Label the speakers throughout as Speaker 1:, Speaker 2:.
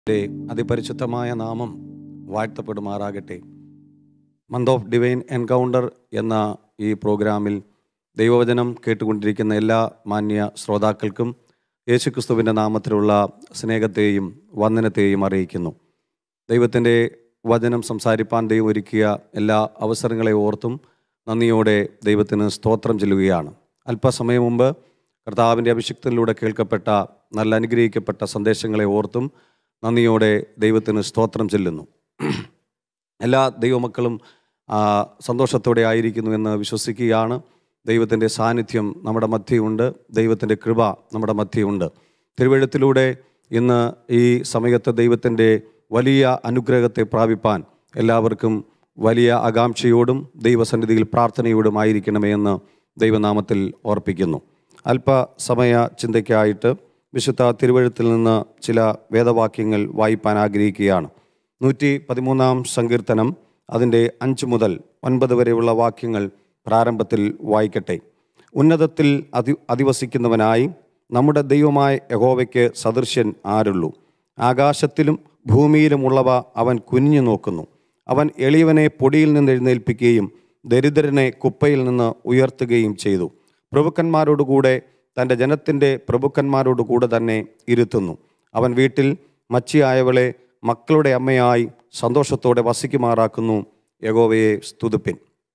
Speaker 1: ന്റെ അതിപരിശുദ്ധമായ നാമം വാഴ്ത്തപ്പെടുമാറാകട്ടെ മന്ത് ഓഫ് ഡിവൈൻ എൻകൗണ്ടർ എന്ന ഈ പ്രോഗ്രാമിൽ ദൈവവചനം കേട്ടുകൊണ്ടിരിക്കുന്ന എല്ലാ മാന്യ ശ്രോതാക്കൾക്കും യേശുക്രിസ്തുവിൻ്റെ നാമത്തിലുള്ള സ്നേഹത്തെയും വന്ദനത്തെയും അറിയിക്കുന്നു ദൈവത്തിൻ്റെ വചനം സംസാരിപ്പാൻ ദൈവം ഒരുക്കിയ എല്ലാ അവസരങ്ങളെ ഓർത്തും നന്ദിയോടെ ദൈവത്തിന് സ്തോത്രം ചെല്ലുകയാണ് അല്പസമയം മുമ്പ് കർത്താവിൻ്റെ അഭിഷിക്തനിലൂടെ കേൾക്കപ്പെട്ട നല്ല അനുഗ്രഹിക്കപ്പെട്ട സന്ദേശങ്ങളെ ഓർത്തും നന്ദിയോടെ ദൈവത്തിന് സ്തോത്രം ചെല്ലുന്നു എല്ലാ ദൈവമക്കളും ആ, സന്തോഷത്തോടെ ആയിരിക്കുന്നു എന്ന് വിശ്വസിക്കുകയാണ് ദൈവത്തിൻ്റെ സാന്നിധ്യം നമ്മുടെ മധ്യയുണ്ട് ദൈവത്തിൻ്റെ കൃപ നമ്മുടെ മധ്യയുണ്ട് തിരുവഴുത്തിലൂടെ ഇന്ന് ഈ സമയത്ത് ദൈവത്തിൻ്റെ വലിയ അനുഗ്രഹത്തെ പ്രാപിപ്പാൻ എല്ലാവർക്കും വലിയ ആകാംക്ഷയോടും ദൈവസന്നിധിയിൽ പ്രാർത്ഥനയോടും ആയിരിക്കണമേ എന്ന് ദൈവനാമത്തിൽ ഓർപ്പിക്കുന്നു അല്പസമയ ചിന്തയ്ക്കായിട്ട് വിശുദ്ധ തിരുവഴുത്തിൽ നിന്ന് ചില വേദവാക്യങ്ങൾ വായിപ്പാൻ ആഗ്രഹിക്കുകയാണ് നൂറ്റി പതിമൂന്നാം സങ്കീർത്തനം അതിൻ്റെ അഞ്ച് മുതൽ ഒൻപത് വരെയുള്ള വാക്യങ്ങൾ പ്രാരംഭത്തിൽ വായിക്കട്ടെ ഉന്നതത്തിൽ അതി അധിവസിക്കുന്നവനായി നമ്മുടെ ദൈവമായ യഹോവയ്ക്ക് സദൃശ്യൻ ആരുള്ളൂ ആകാശത്തിലും ഭൂമിയിലുമുള്ളവ അവൻ കുനിഞ്ഞു നോക്കുന്നു അവൻ എളിയവനെ പൊടിയിൽ നിന്ന് എഴുന്നേൽപ്പിക്കുകയും ദരിദ്രനെ കുപ്പയിൽ നിന്ന് ഉയർത്തുകയും ചെയ്തു പ്രഭുക്കന്മാരോടുകൂടെ തൻ്റെ ജനത്തിൻ്റെ പ്രഭുക്കന്മാരോടുകൂടെ തന്നെ ഇരുത്തുന്നു അവൻ വീട്ടിൽ മച്ചിയായവളെ മക്കളുടെ അമ്മയായി സന്തോഷത്തോടെ വസിക്കുമാറാക്കുന്നു യഗോവയെ സ്തുതിപ്പിൻ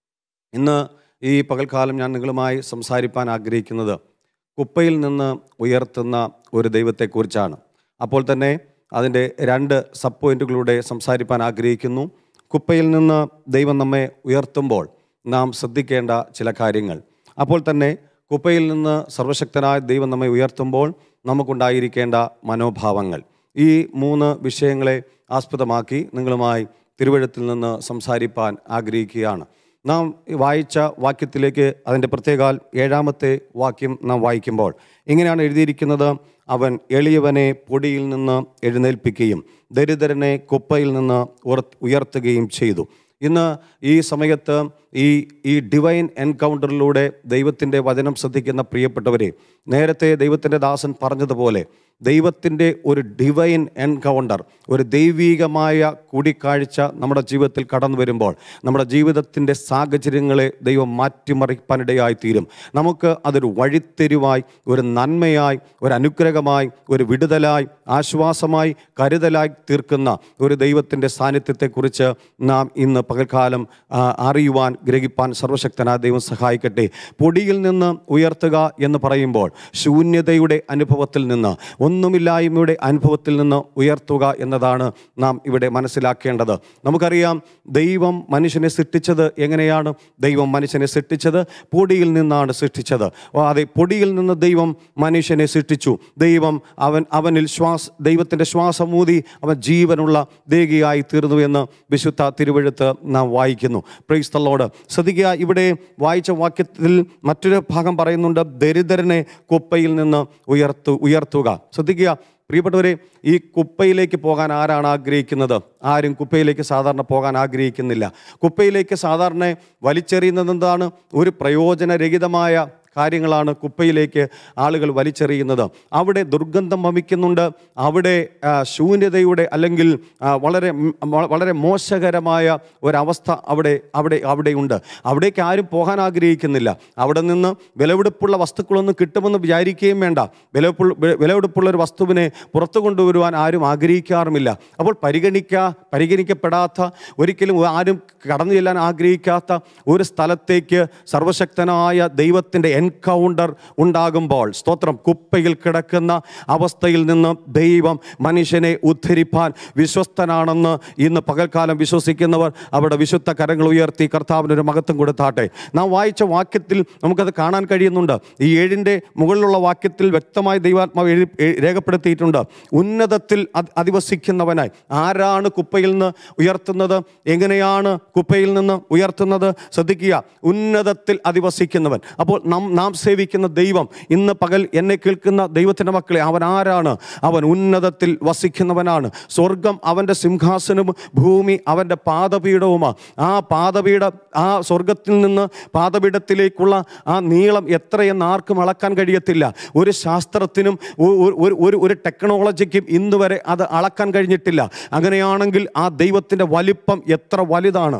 Speaker 1: ഇന്ന് ഈ പകൽക്കാലം ഞാൻ നിങ്ങളുമായി സംസാരിപ്പാൻ ആഗ്രഹിക്കുന്നത് കുപ്പയിൽ നിന്ന് ഉയർത്തുന്ന ഒരു ദൈവത്തെക്കുറിച്ചാണ് അപ്പോൾ തന്നെ അതിൻ്റെ രണ്ട് സബ് പോയിന്റുകളിലൂടെ സംസാരിപ്പാൻ ആഗ്രഹിക്കുന്നു കുപ്പയിൽ നിന്ന് ദൈവം നമ്മെ ഉയർത്തുമ്പോൾ നാം ശ്രദ്ധിക്കേണ്ട ചില കാര്യങ്ങൾ അപ്പോൾ തന്നെ കുപ്പയിൽ നിന്ന് സർവശക്തനായ ദൈവം നമ്മെ ഉയർത്തുമ്പോൾ നമുക്കുണ്ടായിരിക്കേണ്ട മനോഭാവങ്ങൾ ഈ മൂന്ന് വിഷയങ്ങളെ ആസ്പദമാക്കി നിങ്ങളുമായി തിരുവഴുത്തിൽ നിന്ന് സംസാരിപ്പാൻ ആഗ്രഹിക്കുകയാണ് നാം വായിച്ച വാക്യത്തിലേക്ക് അതിൻ്റെ പ്രത്യേകാൽ ഏഴാമത്തെ വാക്യം നാം വായിക്കുമ്പോൾ ഇങ്ങനെയാണ് എഴുതിയിരിക്കുന്നത് അവൻ എളിയവനെ പൊടിയിൽ നിന്ന് എഴുന്നേൽപ്പിക്കുകയും ദരിദ്രനെ കുപ്പയിൽ നിന്ന് ഉയർ- ഉയർത്തുകയും ചെയ്തു ഇന്ന് ഈ സമയത്ത് ഈ ഈ ഡിവൈൻ എൻകൗണ്ടറിലൂടെ ദൈവത്തിൻ്റെ വചനം ശ്രദ്ധിക്കുന്ന പ്രിയപ്പെട്ടവരെ നേരത്തെ ദൈവത്തിൻ്റെ ദാസൻ പറഞ്ഞതുപോലെ ദൈവത്തിൻ്റെ ഒരു ഡിവൈൻ എൻകൗണ്ടർ ഒരു ദൈവീകമായ കൂടിക്കാഴ്ച നമ്മുടെ ജീവിതത്തിൽ കടന്നു വരുമ്പോൾ നമ്മുടെ ജീവിതത്തിൻ്റെ സാഹചര്യങ്ങളെ ദൈവം മാറ്റിമറിപ്പാനിടയായി തീരും നമുക്ക് അതൊരു വഴിത്തെരുവായി ഒരു നന്മയായി ഒരു അനുഗ്രഹമായി ഒരു വിടുതലായി ആശ്വാസമായി കരുതലായി തീർക്കുന്ന ഒരു ദൈവത്തിൻ്റെ സാന്നിധ്യത്തെക്കുറിച്ച് നാം ഇന്ന് പകൽക്കാലം ആ, അറിയുവാൻ ഗ്രഹിപ്പാൻ സർവശക്തനായ ദൈവം സഹായിക്കട്ടെ പൊടിയിൽ നിന്ന് ഉയർത്തുക എന്ന് പറയുമ്പോൾ ശൂന്യതയുടെ അനുഭവത്തിൽ നിന്ന് ഒന്നുമില്ലായ്മയുടെ അനുഭവത്തിൽ നിന്ന് ഉയർത്തുക എന്നതാണ് നാം ഇവിടെ മനസ്സിലാക്കേണ്ടത് നമുക്കറിയാം ദൈവം മനുഷ്യനെ സൃഷ്ടിച്ചത് എങ്ങനെയാണ് ദൈവം മനുഷ്യനെ സൃഷ്ടിച്ചത് പൊടിയിൽ നിന്നാണ് സൃഷ്ടിച്ചത് ഓ, അതെ പൊടിയിൽ നിന്ന് ദൈവം മനുഷ്യനെ സൃഷ്ടിച്ചു ദൈവം അവൻ അവനിൽ ശ്വാസ ദൈവത്തിൻ്റെ ശ്വാസമൂതി അവൻ ജീവനുള്ള ദേഹിയായി തീർന്നു എന്ന് വിശുദ്ധ തിരുവഴുത്ത് നാം വായിക്കുന്നു പ്രൈസ് തള്ളോട് ശ്രദ്ധിക്കുക ഇവിടെ വായിച്ച വാക്യത്തിൽ മറ്റൊരു ഭാഗം പറയുന്നുണ്ട് ദരിദ്രനെ കുപ്പയിൽ നിന്ന് ഉയർത്തു ഉയർത്തുക ശ്രദ്ധിക്കുക പ്രിയപ്പെട്ടവരെ ഈ കുപ്പയിലേക്ക് പോകാൻ ആരാണ് ആഗ്രഹിക്കുന്നത് ആരും കുപ്പയിലേക്ക് സാധാരണ പോകാൻ ആഗ്രഹിക്കുന്നില്ല കുപ്പയിലേക്ക് സാധാരണ വലിച്ചെറിയുന്നത് എന്താണ് ഒരു പ്രയോജനരഹിതമായ കാര്യങ്ങളാണ് കുപ്പയിലേക്ക് ആളുകൾ വലിച്ചെറിയുന്നത് അവിടെ ദുർഗന്ധം വമിക്കുന്നുണ്ട് അവിടെ ആ, ശൂന്യതയുടെ അല്ലെങ്കിൽ ആ, വളരെ ഉം, വ- വളരെ മോശകരമായ ഒരവസ്ഥ അവിടെ അവിടെ അവിടെയുണ്ട് അവിടേക്ക് ആരും പോകാൻ ആഗ്രഹിക്കുന്നില്ല അവിടെ നിന്ന് വിലപിടിപ്പുള്ള വസ്തുക്കളൊന്നും കിട്ടുമെന്ന് വിചാരിക്കുകയും വേണ്ട വിലപിള്ള വി- വിലപിടിപ്പുള്ള ഒരു വസ്തുവിനെ പുറത്തു കൊണ്ടുവരുവാൻ ആരും ആഗ്രഹിക്കാറുമില്ല അപ്പോൾ പരിഗണിക്ക പരിഗണിക്കപ്പെടാത്ത ഒരിക്കലും ആരും കടന്നു ചെല്ലാൻ ആഗ്രഹിക്കാത്ത ഒരു സ്ഥലത്തേക്ക് സർവശക്തനായ ദൈവത്തിൻ്റെ എൻകൗണ്ടർ ഉണ്ടാകുമ്പോൾ സ്തോത്രം കുപ്പയിൽ കിടക്കുന്ന അവസ്ഥയിൽ നിന്ന് ദൈവം മനുഷ്യനെ ഉദ്ധരിപ്പാൻ വിശ്വസ്തനാണെന്ന് ഇന്ന് പകൽക്കാലം വിശ്വസിക്കുന്നവർ അവിടെ വിശുദ്ധ കരങ്ങൾ ഉയർത്തി കർത്താവിനൊരു മഹത്വം കൊടുത്താട്ടെ നാം വായിച്ച വാക്യത്തിൽ നമുക്കത് കാണാൻ കഴിയുന്നുണ്ട് ഈ ഏഴിൻ്റെ മുകളിലുള്ള വാക്യത്തിൽ വ്യക്തമായി ദൈവാത്മാവ് എഴുതി എ- രേഖപ്പെടുത്തിയിട്ടുണ്ട് ഉന്നതത്തിൽ അധി- അധിവസിക്കുന്നവനായി ആരാണ് കുപ്പയിൽ നിന്ന് ഉയർത്തുന്നത് എങ്ങനെയാണ് കുപ്പയിൽ നിന്ന് ഉയർത്തുന്നത് ശ്രദ്ധിക്കുക ഉന്നതത്തിൽ അധിവസിക്കുന്നവൻ അപ്പോൾ നം നാം സേവിക്കുന്ന ദൈവം ഇന്ന് പകൽ എന്നെ കേൾക്കുന്ന ദൈവത്തിൻ്റെ മക്കളെ അവൻ ആരാണ് അവൻ ഉന്നതത്തിൽ വസിക്കുന്നവനാണ് സ്വർഗം അവൻ്റെ സിംഹാസനവും ഭൂമി അവൻ്റെ പാദപീഠവുമാണ് ആ പാദപീഠ ആ സ്വർഗത്തിൽ നിന്ന് പാദപീഠത്തിലേക്കുള്ള ആ നീളം എത്രയെന്ന് ആർക്കും അളക്കാൻ കഴിയത്തില്ല ഒരു ശാസ്ത്രത്തിനും ഒ- ഒ- ഒരു ഒരു ഒരു ടെക്നോളജിക്കും ഇന്ന് വരെ അത് അളക്കാൻ കഴിഞ്ഞിട്ടില്ല അങ്ങനെയാണെങ്കിൽ ആ ദൈവത്തിൻ്റെ വലിപ്പം എത്ര വലുതാണ്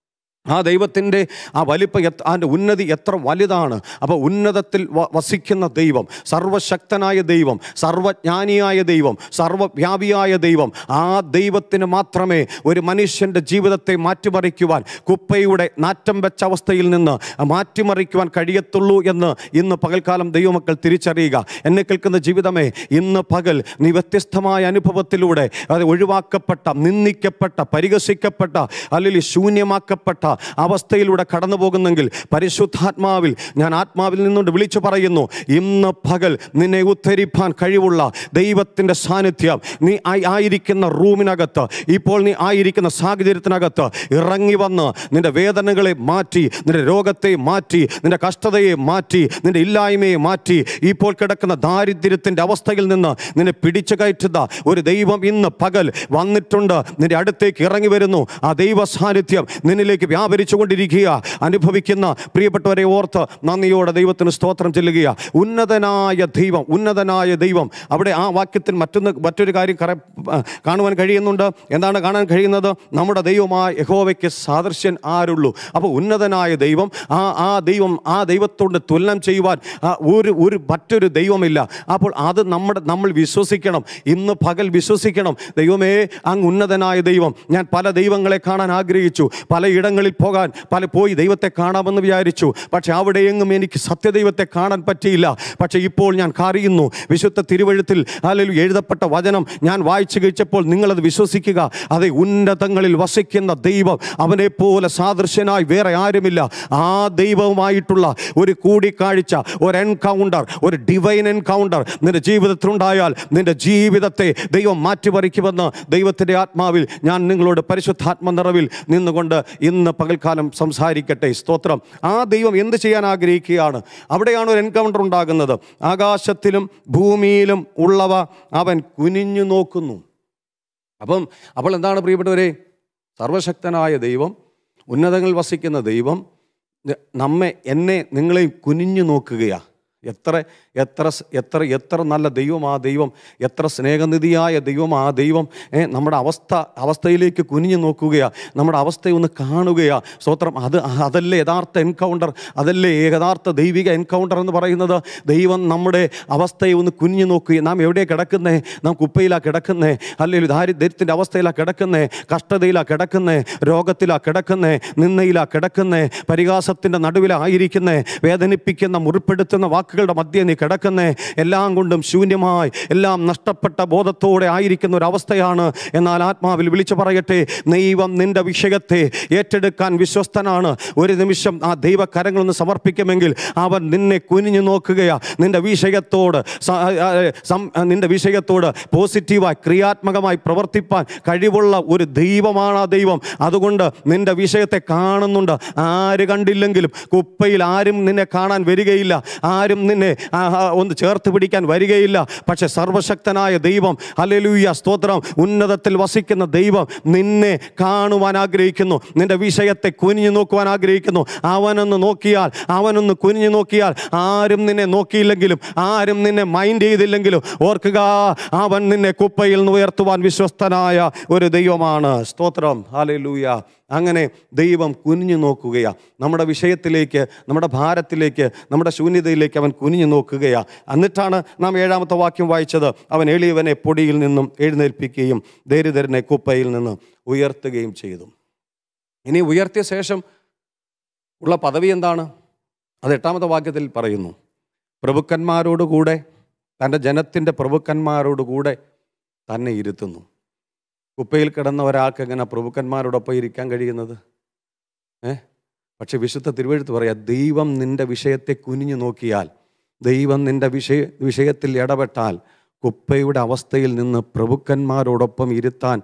Speaker 1: ആ ദൈവത്തിൻ്റെ ആ വലിപ്പം എത്ര അതിൻ്റെ ഉന്നതി എത്ര വലുതാണ് അപ്പോൾ ഉന്നതത്തിൽ വ- വസിക്കുന്ന ദൈവം സർവശക്തനായ ദൈവം സർവജ്ഞാനിയായ ദൈവം സർവവ്യാപിയായ ദൈവം ആ ദൈവത്തിന് മാത്രമേ ഒരു മനുഷ്യൻ്റെ ജീവിതത്തെ മാറ്റിമറിക്കുവാൻ കുപ്പയുടെ നാറ്റം വെച്ച അവസ്ഥയിൽ നിന്ന് മാറ്റിമറിക്കുവാൻ കഴിയത്തുള്ളൂ എന്ന് ഇന്ന് പകൽക്കാലം ദൈവമക്കൾ തിരിച്ചറിയുക എന്നെ കേൾക്കുന്ന ജീവിതമേ ഇന്ന് പകൽ നീ വ്യത്യസ്തമായ അനുഭവത്തിലൂടെ അത് ഒഴിവാക്കപ്പെട്ട നിന്ദിക്കപ്പെട്ട പരിഹസിക്കപ്പെട്ട അല്ലെങ്കിൽ ശൂന്യമാക്കപ്പെട്ട അവസ്ഥയിലൂടെ കടന്നു പോകുന്നെങ്കിൽ പരിശുദ്ധാത്മാവിൽ ഞാൻ ആത്മാവിൽ നിന്നുകൊണ്ട് വിളിച്ചു പറയുന്നു ഇന്ന് പകൽ നിന്നെ ഉദ്ധരിപ്പാൻ കഴിവുള്ള ദൈവത്തിൻ്റെ സാന്നിധ്യം നീ ആയി- ആയിരിക്കുന്ന റൂമിനകത്ത് ഇപ്പോൾ നീ ആയിരിക്കുന്ന സാഹചര്യത്തിനകത്ത് ഇറങ്ങി വന്ന് നിന്റെ വേദനകളെ മാറ്റി നിന്റെ രോഗത്തെ മാറ്റി നിന്റെ കഷ്ടതയെ മാറ്റി നിന്റെ ഇല്ലായ്മയെ മാറ്റി ഇപ്പോൾ കിടക്കുന്ന ദാരിദ്ര്യത്തിൻ്റെ അവസ്ഥയിൽ നിന്ന് നിന്നെ പിടിച്ചു കയറ്റുന്ന ഒരു ദൈവം ഇന്ന് പകൽ വന്നിട്ടുണ്ട് നിന്റെ അടുത്തേക്ക് ഇറങ്ങി വരുന്നു ആ ദൈവ സാന്നിധ്യം നിന്നിലേക്ക് വ്യാപരിച്ചുകൊണ്ടിരിക്കുക അനുഭവിക്കുന്ന പ്രിയപ്പെട്ടവരെ ഓർത്ത് നന്ദിയോടെ ദൈവത്തിന് സ്തോത്രം ചെല്ലുക ഉന്നതനായ ദൈവം ഉന്നതനായ ദൈവം അവിടെ ആ വാക്യത്തിൽ മറ്റൊന്ന് മറ്റൊരു കാര്യം കറ ആ, കാണുവാൻ കഴിയുന്നുണ്ട് എന്താണ് കാണാൻ കഴിയുന്നത് നമ്മുടെ ദൈവമായ യഹോവയ്ക്ക് സാദൃശ്യൻ ആരുള്ളൂ അപ്പോൾ ഉന്നതനായ ദൈവം ആ ആ ദൈവം ആ ദൈവത്തോട് തുലനം ചെയ്യുവാൻ ആ, ഒരു ഒരു മറ്റൊരു ദൈവമില്ല അപ്പോൾ അത് നമ്മുടെ നമ്മൾ വിശ്വസിക്കണം ഇന്ന് പകൽ വിശ്വസിക്കണം ദൈവമേ അങ്ങ് ഉന്നതനായ ദൈവം ഞാൻ പല ദൈവങ്ങളെ കാണാൻ ആഗ്രഹിച്ചു പല ഇടങ്ങളിൽ പോകാൻ പല പോയി ദൈവത്തെ കാണാമെന്ന് വിചാരിച്ചു പക്ഷെ അവിടെയെങ്ങും എനിക്ക് സത്യദൈവത്തെ കാണാൻ പറ്റിയില്ല പക്ഷെ ഇപ്പോൾ ഞാൻ അറിയുന്നു വിശുദ്ധ തിരുവഴുത്തിൽ അല്ലെങ്കിൽ എഴുതപ്പെട്ട വചനം ഞാൻ വായിച്ചു കഴിച്ചപ്പോൾ നിങ്ങളത് വിശ്വസിക്കുക അതെ ഉന്നതങ്ങളിൽ വസിക്കുന്ന ദൈവം അവനെ പോലെ സാദൃശ്യനായി വേറെ ആരുമില്ല ആ ദൈവവുമായിട്ടുള്ള ഒരു കൂടിക്കാഴ്ച ഒരു എൻകൗണ്ടർ ഒരു ഡിവൈൻ എൻകൗണ്ടർ നിന്റെ ജീവിതത്തിലുണ്ടായാൽ നിന്റെ ജീവിതത്തെ ദൈവം മാറ്റിമറിക്കുമെന്ന് ദൈവത്തിൻ്റെ ആത്മാവിൽ ഞാൻ നിങ്ങളോട് പരിശുദ്ധാത്മ നിറവിൽ നിന്നുകൊണ്ട് ഇന്ന് പകൽക്കാലം സംസാരിക്കട്ടെ സ്തോത്രം ആ ദൈവം എന്ത് ചെയ്യാൻ ആഗ്രഹിക്കുകയാണ് അവിടെയാണ് ഒരു എൻകൗണ്ടർ ഉണ്ടാകുന്നത് ആകാശത്തിലും ഭൂമിയിലും ഉള്ളവ അവൻ കുനിഞ്ഞു നോക്കുന്നു അപ്പം അപ്പോൾ എന്താണ് പ്രിയപ്പെട്ടവരെ സർവശക്തനായ ദൈവം ഉന്നതങ്ങളിൽ വസിക്കുന്ന ദൈവം ന- നമ്മെ എന്നെ നിങ്ങളെയും കുനിഞ്ഞു നോക്കുകയാ എത്ര എത്ര സ്- എത്ര എത്ര നല്ല ദൈവം ആ ദൈവം എത്ര സ്നേഹനിധിയായ ദൈവം ആ ദൈവം ഏ, നമ്മുടെ അവസ്ഥ അവസ്ഥയിലേക്ക് കുനിഞ്ഞു നോക്കുകയാ നമ്മുടെ അവസ്ഥയെ ഒന്ന് കാണുകയാ സ്തോത്രം അത് അതല്ലേ യഥാർത്ഥ എൻകൗണ്ടർ അതല്ലേ യഥാർത്ഥ ദൈവിക എൻകൗണ്ടർ എന്ന് പറയുന്നത് ദൈവം നമ്മുടെ അവസ്ഥയെ ഒന്ന് കുനിഞ്ഞു നോക്കുക നാം എവിടെയാണ് കിടക്കുന്നേ നാം കുപ്പയിലാണ് കിടക്കുന്നേ അല്ലെങ്കിൽ ദാരിദ്ര്യത്തിൻ്റെ അവസ്ഥയിലാണ് കിടക്കുന്നേ കഷ്ടതയിലാണ് കിടക്കുന്നേ രോഗത്തിലാണ് കിടക്കുന്നേ നിന്നയിലാണ് കിടക്കുന്നേ പരിഹാസത്തിൻ്റെ നടുവിലായിരിക്കുന്നേ വേദനിപ്പിക്കുന്ന മുറിപ്പെടുത്തുന്ന വാക്കുകളുടെ മധ്യേ നീ കിടക്കുന്നേ എല്ലാം കൊണ്ടും ശൂന്യമായി എല്ലാം നഷ്ടപ്പെട്ട ബോധത്തോടെ ആയിരിക്കുന്ന ഒരു അവസ്ഥയാണ് എന്നാൽ ആത്മാവിൽ വിളിച്ചു പറയട്ടെ ദൈവം നിന്റെ വിഷയത്തെ ഏറ്റെടുക്കാൻ വിശ്വസ്തനാണ് ഒരു നിമിഷം ആ ദൈവകരങ്ങളൊന്ന് സമർപ്പിക്കുമെങ്കിൽ അവൻ നിന്നെ കുനിഞ്ഞു നോക്കുകയാ നിന്റെ വിഷയത്തോട് സ- ആ, സം- നിന്റെ വിഷയത്തോട് പോസിറ്റീവായി ക്രിയാത്മകമായി പ്രവർത്തിപ്പാൻ കഴിവുള്ള ഒരു ദൈവമാണ് ആ ദൈവം അതുകൊണ്ട് നിന്റെ വിഷയത്തെ കാണുന്നുണ്ട് ആര് കണ്ടില്ലെങ്കിലും കുപ്പയിൽ ആരും നിന്നെ കാണാൻ വരികയില്ല ആരും നിന്നെ ആ, ആ, ഒന്ന് ചേർത്ത് പിടിക്കാൻ വരികയില്ല പക്ഷെ സർവശക്തനായ ദൈവം ഹല്ലേലൂയ സ്തോത്രം ഉന്നതത്തിൽ വസിക്കുന്ന ദൈവം നിന്നെ കാണുവാൻ ആഗ്രഹിക്കുന്നു നിന്റെ വിഷയത്തെ കുനിഞ്ഞു നോക്കുവാൻ ആഗ്രഹിക്കുന്നു അവനൊന്ന് നോക്കിയാൽ അവനൊന്ന് കുനിഞ്ഞു നോക്കിയാൽ ആരും നിന്നെ നോക്കിയില്ലെങ്കിലും ആരും നിന്നെ മൈൻഡ് ചെയ്തില്ലെങ്കിലും ഓർക്കുക അവൻ നിന്നെ കുപ്പയിൽ നിന്ന് ഉയർത്തുവാൻ വിശ്വസ്തനായ ഒരു ദൈവമാണ് സ്തോത്രം ഹാലലൂയ അങ്ങനെ ദൈവം കുനിഞ്ഞു നോക്കുകയാ നമ്മുടെ വിഷയത്തിലേക്ക് നമ്മുടെ ഭാരത്തിലേക്ക് നമ്മുടെ ശൂന്യതയിലേക്ക് അവൻ കുനിഞ്ഞു നോക്കുകയാ എന്നിട്ടാണ് നാം ഏഴാമത്തെ വാക്യം വായിച്ചത് അവൻ എളിയവനെ പൊടിയിൽ നിന്നും എഴുന്നേൽപ്പിക്കുകയും ദരിദ്രനെ കുപ്പയിൽ നിന്ന് ഉയർത്തുകയും ചെയ്തു ഇനി ഉയർത്തിയ ശേഷം ഉള്ള പദവി എന്താണ് അത് എട്ടാമത്തെ വാക്യത്തിൽ പറയുന്നു പ്രഭുക്കന്മാരോടുകൂടെ തൻ്റെ ജനത്തിൻ്റെ പ്രഭുക്കന്മാരോടുകൂടെ തന്നെ ഇരുത്തുന്നു കുപ്പയിൽ കിടന്ന ഒരാൾക്ക് എങ്ങനെ പ്രഭുക്കന്മാരോടൊപ്പം ഇരിക്കാൻ കഴിയുന്നത് ഏ പക്ഷെ വിശുദ്ധ തിരുവഴുത്ത് പറയാം ദൈവം നിന്റെ വിഷയത്തെ കുനിഞ്ഞു നോക്കിയാൽ ദൈവം നിന്റെ വിഷയ വിഷയത്തിൽ ഇടപെട്ടാൽ കുപ്പയുടെ അവസ്ഥയിൽ നിന്ന് പ്രഭുക്കന്മാരോടൊപ്പം ഇരുത്താൻ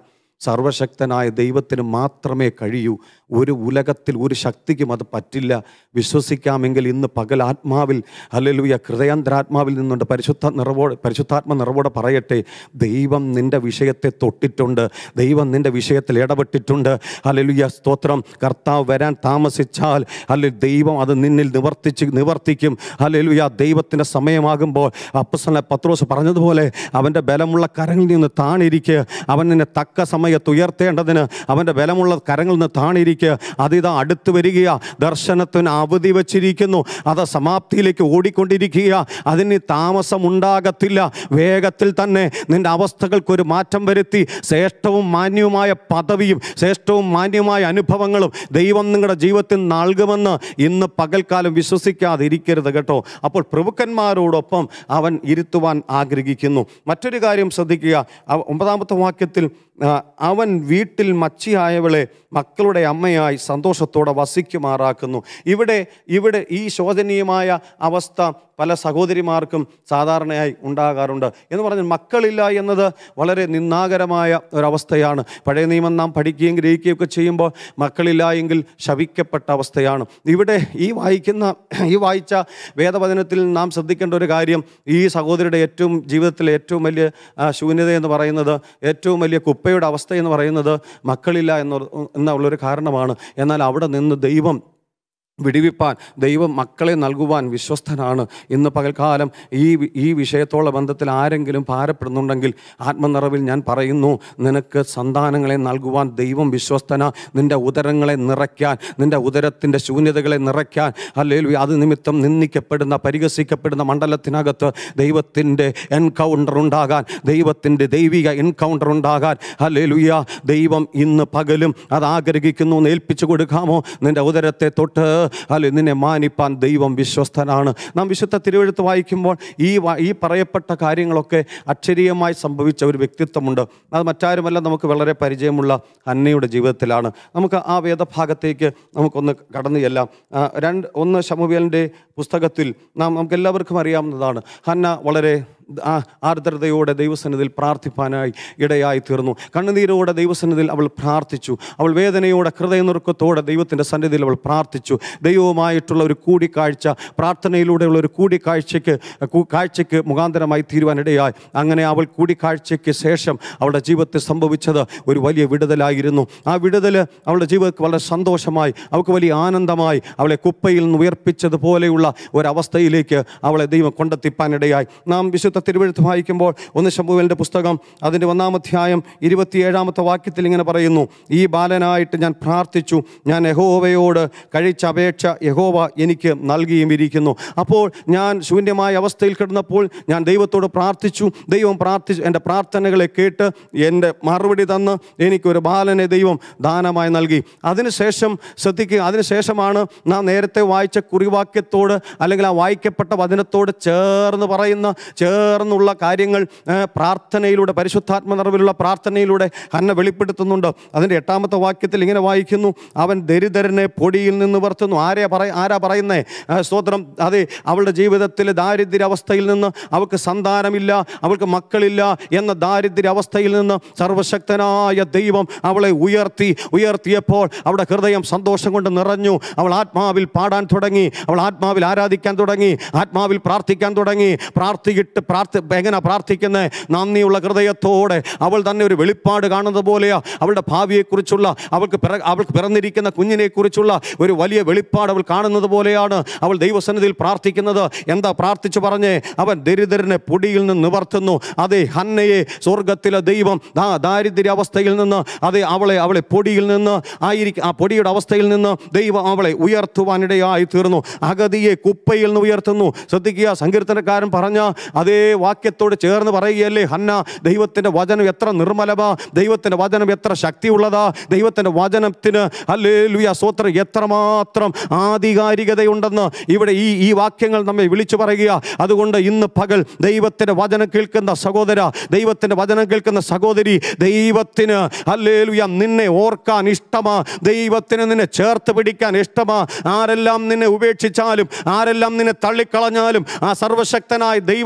Speaker 1: സർവശക്തനായ ദൈവത്തിന് മാത്രമേ കഴിയൂ ഒരു ഉലകത്തിൽ ഒരു ശക്തിക്കും അത് പറ്റില്ല വിശ്വസിക്കാമെങ്കിൽ ഇന്ന് പകൽ ആത്മാവിൽ ഹല്ലേലൂയ ഹൃദയാന്തരാത്മാവിൽ നിന്നുണ്ട് പരിശുദ്ധ നിറവോടെ പരിശുദ്ധാത്മ നിറവോടെ പറയട്ടെ ദൈവം നിന്റെ വിഷയത്തെ തൊട്ടിട്ടുണ്ട് ദൈവം നിന്റെ വിഷയത്തിൽ ഇടപെട്ടിട്ടുണ്ട് ഹല്ലേലൂയ സ്തോത്രം കർത്താവ് വരാൻ താമസിച്ചാൽ അല്ലെ ദൈവം അത് നിന്നിൽ നിവർത്തിച്ച് നിവർത്തിക്കും ഹല്ലേലൂയ ദൈവത്തിൻ്റെ സമയമാകുമ്പോൾ അപ്പസല പത്രോസ് പറഞ്ഞതുപോലെ അവൻ്റെ ബലമുള്ള കരങ്ങളിൽ നിന്ന് താണിരിക്കുക അവൻ നിന്നെ തക്ക സമയത്ത് ഉയർത്തേണ്ടതിന് അവൻ്റെ ബലമുള്ള കരങ്ങളിൽ നിന്ന് താണിരിക്കുക അതിതാ അടുത്ത് വരികയാ ദർശനത്തിന് അവധി വച്ചിരിക്കുന്നു അത് സമാപ്തിയിലേക്ക് ഓടിക്കൊണ്ടിരിക്കുക അതിന് താമസം ഉണ്ടാകത്തില്ല വേഗത്തിൽ തന്നെ നിന്റെ അവസ്ഥകൾക്കൊരു മാറ്റം വരുത്തി ശ്രേഷ്ഠവും മാന്യവുമായ പദവിയും ശ്രേഷ്ഠവും മാന്യമായ അനുഭവങ്ങളും ദൈവം നിങ്ങളുടെ ജീവിതത്തിൽ നൽകുമെന്ന് ഇന്ന് പകൽക്കാലം വിശ്വസിക്കാതിരിക്കരുത് കേട്ടോ അപ്പോൾ പ്രഭുക്കന്മാരോടൊപ്പം അവൻ ഇരുത്തുവാൻ ആഗ്രഹിക്കുന്നു മറ്റൊരു കാര്യം ശ്രദ്ധിക്കുക അവ- ഒമ്പതാമത്തെ വാക്യത്തിൽ ആ, അവൻ വീട്ടിൽ മച്ചിയായവളെ മക്കളുടെ അമ്മയായി സന്തോഷത്തോടെ വസിക്കുമാറാക്കുന്നു ഇവിടെ ഇവിടെ ഈ ശോചനീയമായ അവസ്ഥ പല സഹോദരിമാർക്കും സാധാരണയായി ഉണ്ടാകാറുണ്ട് എന്ന് പറഞ്ഞാൽ മക്കളില്ല എന്നത് വളരെ നിന്ദാകരമായ ഒരവസ്ഥയാണ് പഴയ നിയമം നാം പഠിക്കുകയും ഗ്രഹിക്കുകയും ഒക്കെ ചെയ്യുമ്പോൾ മക്കളില്ല എങ്കിൽ ശവിക്കപ്പെട്ട അവസ്ഥയാണ് ഇവിടെ ഈ വായിക്കുന്ന ഈ വായിച്ച വേദവചനത്തിൽ നാം ശ്രദ്ധിക്കേണ്ട ഒരു കാര്യം ഈ സഹോദരിയുടെ ഏറ്റവും ജീവിതത്തിലെ ഏറ്റവും വലിയ ആ, ശൂന്യത എന്ന് പറയുന്നത് ഏറ്റവും വലിയ കുപ്പയുടെ അവസ്ഥ എന്ന് പറയുന്നത് മക്കളില്ല എന്ന എന്നുള്ളൊരു കാരണമാണ് എന്നാൽ അവിടെ നിന്ന് ദൈവം വിടിവിപ്പാൻ ദൈവം മക്കളെ നൽകുവാൻ വിശ്വസ്തനാണ് ഇന്ന് പകൽക്കാലം ഈ വി- ഈ വിഷയത്തോളം ബന്ധത്തിൽ ആരെങ്കിലും ഭാരപ്പെടുന്നുണ്ടെങ്കിൽ ആത്മനിറവിൽ ഞാൻ പറയുന്നു നിനക്ക് സന്താനങ്ങളെ നൽകുവാൻ ദൈവം വിശ്വസ്തന നിന്റെ ഉദരങ്ങളെ നിറയ്ക്കാൻ നിന്റെ ഉദരത്തിൻ്റെ ശൂന്യതകളെ നിറയ്ക്കാൻ അല്ലെങ്കിൽ അത് നിമിത്തം നിന്ദിക്കപ്പെടുന്ന പരിഹസിക്കപ്പെടുന്ന മണ്ഡലത്തിനകത്ത് ദൈവത്തിൻ്റെ എൻകൗണ്ടർ ഉണ്ടാകാൻ ദൈവത്തിൻ്റെ ദൈവിക എൻകൗണ്ടർ ഉണ്ടാകാൻ ഹല്ലേലൂയ ദൈവം ഇന്ന് പകലും അത് ആഗ്രഹിക്കുന്നു എന്ന് ഏൽപ്പിച്ചു കൊടുക്കാമോ നിന്റെ ഉദരത്തെ തൊട്ട് അല്ലെ നിന്നെ മാനിപ്പാൻ ദൈവം വിശ്വസ്തനാണ് നാം വിശുദ്ധ തിരുവെഴുത്ത് വായിക്കുമ്പോൾ ഈ വ- ഈ പറയപ്പെട്ട കാര്യങ്ങളൊക്കെ അക്ഷരീയമായി സംഭവിച്ച ഒരു വ്യക്തിത്വമുണ്ട് അത് മറ്റാരുമല്ല നമുക്ക് വളരെ പരിചയമുള്ള അന്നയുടെ ജീവിതത്തിലാണ് നമുക്ക് ആ വേദഭാഗത്തേക്ക് നമുക്കൊന്ന് കടന്നു ചെല്ലാം ആ, രണ്ട് ഒന്ന് ശമുവേലിൻ്റെ പുസ്തകത്തിൽ നാം നമുക്ക് എല്ലാവർക്കും അറിയാവുന്നതാണ് ഹന്ന വളരെ ആ ആർദ്രതയോടെ ദൈവസന്നിധിയിൽ പ്രാർത്ഥിപ്പാനായി ഇടയായി തീർന്നു കണ്ണുനീരോടെ ദൈവസന്നിധിയിൽ അവൾ പ്രാർത്ഥിച്ചു അവൾ വേദനയോടെ ഹൃദയനുറുക്കത്തോടെ ദൈവത്തിൻ്റെ സന്നിധിയിൽ അവൾ പ്രാർത്ഥിച്ചു ദൈവവുമായിട്ടുള്ള ഒരു കൂടിക്കാഴ്ച പ്രാർത്ഥനയിലൂടെയുള്ള ഒരു കൂടിക്കാഴ്ചയ്ക്ക് കൂ- കാഴ്ചയ്ക്ക് മുഖാന്തരമായി തീരുവാനിടയായി അങ്ങനെ അവൾ കൂടിക്കാഴ്ചയ്ക്ക് ശേഷം അവളുടെ ജീവിതത്തിൽ സംഭവിച്ചത് ഒരു വലിയ വിടുതലായിരുന്നു ആ വിടുതൽ അവളുടെ ജീവിതത്തിൽ വളരെ സന്തോഷമായി അവൾക്ക് വലിയ ആനന്ദമായി അവളെ കുപ്പയിൽ നിന്ന് ഉയർപ്പിച്ചതുപോലെയുള്ള ഒരവസ്ഥയിലേക്ക് അവളെ ദൈവം കൊണ്ടെത്തിപ്പാനിടയായി നാം വിശുദ്ധ തിരുവഴുത്ത് വായിക്കുമ്പോൾ ഒന്ന് ശംഭുവിൻ്റെ പുസ്തകം അതിൻ്റെ ഒന്നാമധ്യായം ഇരുപത്തിയേഴാമത്തെ വാക്യത്തിൽ ഇങ്ങനെ പറയുന്നു ഈ ബാലനായിട്ട് ഞാൻ പ്രാർത്ഥിച്ചു ഞാൻ യഹോവയോട് കഴിച്ച അപേക്ഷ യഹോവ എനിക്ക് നൽകിയും ഇരിക്കുന്നു അപ്പോൾ ഞാൻ ശൂന്യമായ അവസ്ഥയിൽ കിടന്നപ്പോൾ ഞാൻ ദൈവത്തോട് പ്രാർത്ഥിച്ചു ദൈവം പ്രാർത്ഥിച്ചു എൻ്റെ പ്രാർത്ഥനകളെ കേട്ട് എൻ്റെ മറുപടി തന്ന് എനിക്കൊരു ബാലനെ ദൈവം ദാനമായി നൽകി അതിനുശേഷം ശ്രദ്ധിക്കുക അതിനുശേഷമാണ് നാം നേരത്തെ വായിച്ച കുറിവാക്യത്തോട് അല്ലെങ്കിൽ ആ വായിക്കപ്പെട്ട വചനത്തോട് ചേർന്ന് പറയുന്ന ചേർന്നുള്ള കാര്യങ്ങൾ ആ, പ്രാർത്ഥനയിലൂടെ പരിശുദ്ധാത്മ നിറവിലുള്ള പ്രാർത്ഥനയിലൂടെ ഹന്ന വെളിപ്പെടുത്തുന്നുണ്ട് അതിൻ്റെ എട്ടാമത്തെ വാക്യത്തിൽ ഇങ്ങനെ വായിക്കുന്നു അവൻ ദരിദ്രനെ പൊടിയിൽ നിന്ന് വർത്തുന്നു ആരെയാ പറയ ആരാ പറയുന്നേ ആ, സ്തോത്രം അതെ അവളുടെ ജീവിതത്തിൽ ദാരിദ്ര്യ അവസ്ഥയിൽ നിന്ന് അവൾക്ക് സന്താനമില്ല അവൾക്ക് മക്കളില്ല എന്ന ദാരിദ്ര്യ അവസ്ഥയിൽ നിന്ന് സർവശക്തനായ ദൈവം അവളെ ഉയർത്തി ഉയർത്തിയപ്പോൾ അവളുടെ ഹൃദയം സന്തോഷം കൊണ്ട് നിറഞ്ഞു അവൾ ആത്മാവിൽ പാടാൻ തുടങ്ങി അവൾ ആത്മാവിൽ ആരാധിക്കാൻ തുടങ്ങി ആത്മാവിൽ പ്രാർത്ഥിക്കാൻ തുടങ്ങി പ്രാർത്ഥിയിട്ട് പ്രാർത്ഥി എങ്ങനെ പ്രാർത്ഥിക്കുന്നത് നന്ദിയുള്ള ഹൃദയത്തോടെ അവൾ തന്നെ ഒരു വെളിപ്പാട് കാണുന്നത് പോലെയാ അവളുടെ ഭാവിയെക്കുറിച്ചുള്ള അവൾക്ക് പിറ അവൾക്ക് പിറന്നിരിക്കുന്ന കുഞ്ഞിനെക്കുറിച്ചുള്ള ഒരു വലിയ വെളിപ്പാട് അവൾ കാണുന്നത് പോലെയാണ് അവൾ ദൈവസന്നിധിയിൽ പ്രാർത്ഥിക്കുന്നത് എന്താ പ്രാർത്ഥിച്ചു പറഞ്ഞേ അവൻ ദരിദ്രനെ പൊടിയിൽ നിന്ന് നിവർത്തുന്നു അതെ ഹന്നയെ സ്വർഗത്തിലെ ദൈവം ആ ദാരിദ്ര്യ അവസ്ഥയിൽ നിന്ന് അതെ അവളെ അവളെ പൊടിയിൽ നിന്ന് ആയിരിക്കും ആ പൊടിയുടെ അവസ്ഥയിൽ നിന്ന് ദൈവം അവളെ ഉയർത്തുവാനിടയായി തീർന്നു അഗതിയെ കുപ്പയിൽ നിന്ന് ഉയർത്തുന്നു ശ്രദ്ധിക്കുക സങ്കീർത്തനക്കാരൻ പറഞ്ഞ അതേ വാക്യത്തോട് ചേർന്ന് പറയുകയല്ലേ ഹന്ന ദൈവത്തിൻ്റെ വചനം എത്ര നിർമ്മലമാ ദൈവത്തിൻ്റെ വചനം എത്ര ശക്തിയുള്ളതാ ദൈവത്തിൻ്റെ വചനത്തിന് അല്ലേ ലുയ സ്വത്ര എത്രമാത്രം ആധികാരികതയുണ്ടെന്ന് ഇവിടെ ഈ ഈ വാക്യങ്ങൾ നമ്മെ വിളിച്ചു പറയുക അതുകൊണ്ട് ഇന്ന് പകൽ ദൈവത്തിൻ്റെ വചനം കേൾക്കുന്ന സഹോദര ദൈവത്തിൻ്റെ വചനം കേൾക്കുന്ന സഹോദരി ദൈവത്തിന് അല്ലേലുയ നിന്നെ ഓർക്കാൻ ഇഷ്ടമാ ദൈവത്തിന് നിന്നെ ചേർത്ത് പിടിക്കാൻ ഇഷ്ടമാ ആരെല്ലാം നിന്നെ ഉപേക്ഷിച്ചാലും ആരെല്ലാം നിന്നെ തള്ളിക്കളഞ്ഞാലും ആ സർവശക്തനായ ദൈവം നിന്നെ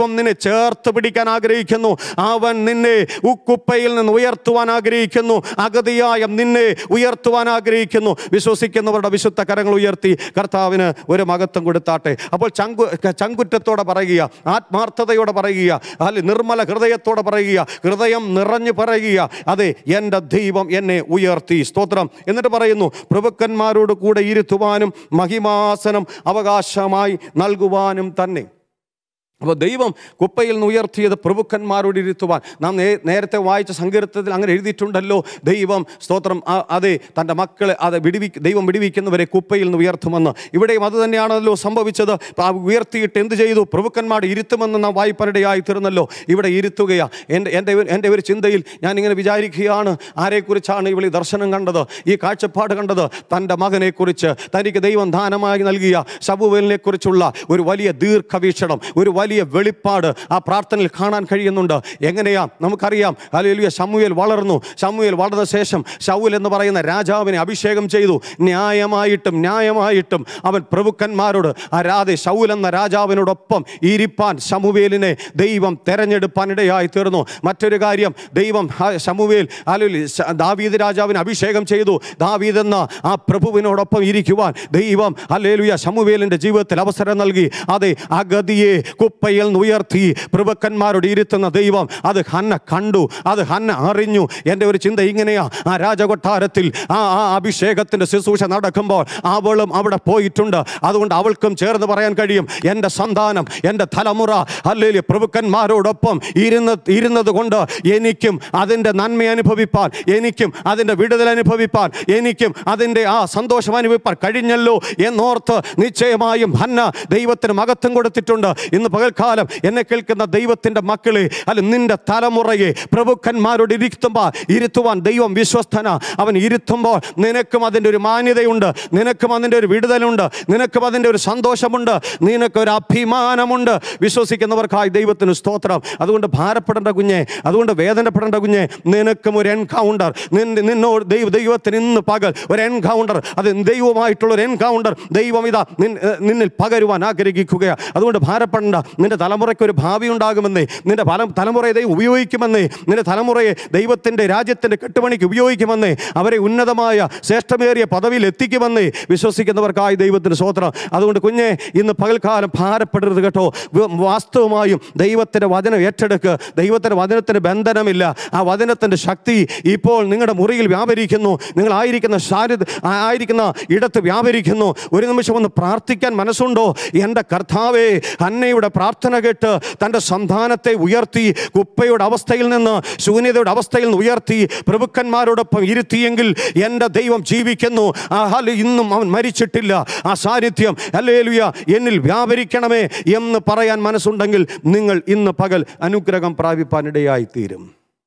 Speaker 1: ചേർത്ത് പിടിക്കാൻ ആഗ്രഹിക്കുന്നു അവൻ നിന്നെ ഉക്കുപ്പയിൽ നിന്ന് ഉയർത്തുവാൻ ആഗ്രഹിക്കുന്നു അഗതിയായ നിന്നെ ഉയർത്തുവാൻ ആഗ്രഹിക്കുന്നു വിശ്വസിക്കുന്നവരുടെ വിശുദ്ധ കരങ്ങൾ ഉയർത്തി കർത്താവിന് ഒരു മഹത്വം കൊടുത്താട്ടെ അപ്പോൾ ചങ്കു ചങ്കുറ്റത്തോടെ പറയുക ആത്മാർത്ഥതയോടെ പറയുക അല്ലെ നിർമ്മല ഹൃദയത്തോടെ പറയുക ഹൃദയം നിറഞ്ഞു പറയുക അതെ എൻ്റെ ദൈവം എന്നെ ഉയർത്തി സ്തോത്രം എന്നിട്ട് പറയുന്നു പ്രഭുക്കന്മാരോട് കൂടെ ഇരുത്തുവാനും മഹിമാസനം അവകാശമായി നൽകുവാനും തന്നെ അപ്പോൾ ദൈവം കുപ്പയിൽ നിന്ന് ഉയർത്തിയത് പ്രഭുക്കന്മാരോട് ഇരുത്തുവാൻ നാം നേ നേരത്തെ വായിച്ച സങ്കീർത്തത്തിൽ അങ്ങനെ എഴുതിയിട്ടുണ്ടല്ലോ ദൈവം സ്തോത്രം ആ- അതെ തൻ്റെ മക്കളെ അത് വിടിവി ദൈവം വിടിവിക്കുന്നവരെ കുപ്പയിൽ നിന്ന് ഉയർത്തുമെന്ന് ഇവിടെയും അത് തന്നെയാണല്ലോ സംഭവിച്ചത് ആ ഉയർത്തിയിട്ട് എന്ത് ചെയ്തു പ്രഭുക്കന്മാരുടെ ഇരുത്തുമെന്ന് നാം വായ്പനിടയായി തീർന്നല്ലോ ഇവിടെ ഇരുത്തുകയാണ് എൻ്റെ എൻ്റെ ഒരു- എൻ്റെ ഒരു ചിന്തയിൽ ഞാനിങ്ങനെ വിചാരിക്കുകയാണ് ആരെക്കുറിച്ചാണ് ഇവളി ദർശനം കണ്ടത് ഈ കാഴ്ചപ്പാട് കണ്ടത് തൻ്റെ മകനെക്കുറിച്ച് തനിക്ക് ദൈവം ദാനമായി നൽകിയ ശബുവേലിനെ കുറിച്ചുള്ള ഒരു വലിയ ദീർഘവീക്ഷണം ഒരു വലിയ വെളിപ്പാട് ആ പ്രാർത്ഥനയിൽ കാണാൻ കഴിയുന്നുണ്ട് എങ്ങനെയാ നമുക്കറിയാം അല്ലെലിയ ശമുവേൽ വളർന്നു ശമുവേൽ വളർന്ന ശേഷം ശൗൽ എന്ന് പറയുന്ന രാജാവിനെ അഭിഷേകം ചെയ്തു ന്യായമായിട്ടും ന്യായമായിട്ടും അവൻ പ്രഭുക്കന്മാരോട് ആ രാധെ ശൗൽ എന്ന രാജാവിനോടൊപ്പം ഇരിപ്പാൻ ശമുവേലിനെ ദൈവം തെരഞ്ഞെടുപ്പാനിടയായി തീർന്നു മറ്റൊരു കാര്യം ദൈവം ആ ശമുവേൽ അല്ലെങ്കിൽ ദാവീദ് രാജാവിന് അഭിഷേകം ചെയ്തു ദാവീദ് എന്ന ആ പ്രഭുവിനോടൊപ്പം ഇരിക്കുവാൻ ദൈവം അല്ലേലുയ ശമുവേലിൻ്റെ ജീവിതത്തിൽ അവസരം നൽകി അതെ അഗതിയെ കുപ്പയിൽ നിന്ന് ഉയർത്തി പ്രഭുക്കന്മാരോട് ഇരുത്തുന്ന ദൈവം അത് ഹന്ന കണ്ടു അത് ഹന്ന അറിഞ്ഞു എൻ്റെ ഒരു ചിന്ത ഇങ്ങനെയാ ആ രാജകൊട്ടാരത്തിൽ ആ ആ അഭിഷേകത്തിൻ്റെ ശുശ്രൂഷ നടക്കുമ്പോൾ അവളും അവിടെ പോയിട്ടുണ്ട് അതുകൊണ്ട് അവൾക്കും ചേർന്ന് പറയാൻ കഴിയും എൻ്റെ സന്താനം എൻ്റെ തലമുറ അല്ലെങ്കിൽ പ്രഭുക്കന്മാരോടൊപ്പം ഇരുന്ന് ഇരുന്നത് കൊണ്ട് എനിക്കും അതിൻ്റെ നന്മ അനുഭവിപ്പാൻ എനിക്കും അതിൻ്റെ വിടുതൽ അനുഭവിപ്പാൻ എനിക്കും അതിൻ്റെ ആ സന്തോഷം അനുഭവിപ്പാൻ കഴിഞ്ഞല്ലോ എന്നോർത്ത് നിശ്ചയമായും ഹന്ന ദൈവത്തിന് മകത്വം കൊടുത്തിട്ടുണ്ട് ഇന്ന് പകൽക്കാലം എന്നെ കേൾക്കുന്ന ദൈവത്തിൻ്റെ മക്കളെ അല്ല നിന്റെ തലമുറയെ പ്രഭുക്കന്മാരോട് ഇരുത്തുമ്പോൾ ഇരുത്തുവാൻ ദൈവം വിശ്വസ്തന അവൻ ഇരുത്തുമ്പോൾ നിനക്കും അതിൻ്റെ ഒരു മാന്യതയുണ്ട് നിനക്കും അതിൻ്റെ ഒരു വിടുതലുണ്ട് നിനക്കും അതിൻ്റെ ഒരു സന്തോഷമുണ്ട് നിനക്കൊരു അഭിമാനമുണ്ട് വിശ്വസിക്കുന്നവർക്കായി ദൈവത്തിന് സ്തോത്രം അതുകൊണ്ട് ഭാരപ്പെടേണ്ട കുഞ്ഞെ അതുകൊണ്ട് വേദനപ്പെടേണ്ട കുഞ്ഞെ നിനക്കും ഒരു എൻകൗണ്ടർ നിന്നോട് ദൈവ ദൈവത്തിന് ഇന്ന് പകൽ ഒരു എൻകൗണ്ടർ അത് ദൈവമായിട്ടുള്ള ഒരു എൻകൗണ്ടർ ദൈവം ഇതാ നിൻ- ഏ, നിന്നിൽ പകരുവാൻ ആഗ്രഹിക്കുകയാണ് അതുകൊണ്ട് ഭാരപ്പെടേണ്ട നിന്റെ തലമുറയ്ക്ക് ഒരു ഭാവി ഉണ്ടാകുമെന്നേ നിന്റെ ഫല തലമുറയെ ദൈവം ഉപയോഗിക്കുമെന്നേ നിന്റെ തലമുറയെ ദൈവത്തിൻ്റെ രാജ്യത്തിൻ്റെ കെട്ടുപണിക്ക് ഉപയോഗിക്കുമെന്നേ അവരെ ഉന്നതമായ ശ്രേഷ്ഠമേറിയ പദവിയിൽ എത്തിക്കുമെന്നേ വിശ്വസിക്കുന്നവർക്കായി ദൈവത്തിന് സ്വോത്രം അതുകൊണ്ട് കുഞ്ഞെ ഇന്ന് പകൽക്കാലം ഭാരപ്പെടരുത് കേട്ടോ വ- വാസ്തവമായും ദൈവത്തിൻ്റെ വചനം ഏറ്റെടുക്കുക ദൈവത്തിൻ്റെ വചനത്തിന് ബന്ധനമില്ല ആ വചനത്തിൻ്റെ ശക്തി ഇപ്പോൾ നിങ്ങളുടെ മുറിയിൽ വ്യാപരിക്കുന്നു നിങ്ങളായിരിക്കുന്ന ശാരീ ആയിരിക്കുന്ന ഇടത്ത് വ്യാപരിക്കുന്നു ഒരു നിമിഷം ഒന്ന് പ്രാർത്ഥിക്കാൻ മനസ്സുണ്ടോ എൻ്റെ കർത്താവേ അന്നയുടെ പ്രാർത്ഥന കേട്ട് തൻ്റെ സന്താനത്തെ ഉയർത്തി കുപ്പയുടെ അവസ്ഥയിൽ നിന്ന് ശൂന്യതയുടെ അവസ്ഥയിൽ നിന്ന് ഉയർത്തി പ്രഭുക്കന്മാരോടൊപ്പം ഇരുത്തിയെങ്കിൽ എൻ്റെ ദൈവം ജീവിക്കുന്നു ആ ഹല ഇന്നും അവൻ മരിച്ചിട്ടില്ല ആ സാന്നിധ്യം അല്ലേലുയ എന്നിൽ വ്യാപരിക്കണമേ എന്ന് പറയാൻ മനസ്സുണ്ടെങ്കിൽ നിങ്ങൾ ഇന്ന് പകൽ അനുഗ്രഹം പ്രാപിപ്പാനിടയായി തീരും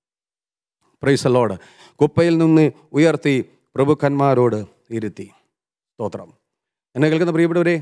Speaker 1: പ്രൈസലോട് കുപ്പയിൽ നിന്ന് ഉയർത്തി പ്രഭുക്കന്മാരോട് ഇരുത്തി സ്തോത്രം എന്നെ കേൾക്കുന്ന പ്രിയപ്പെട്ടവരെ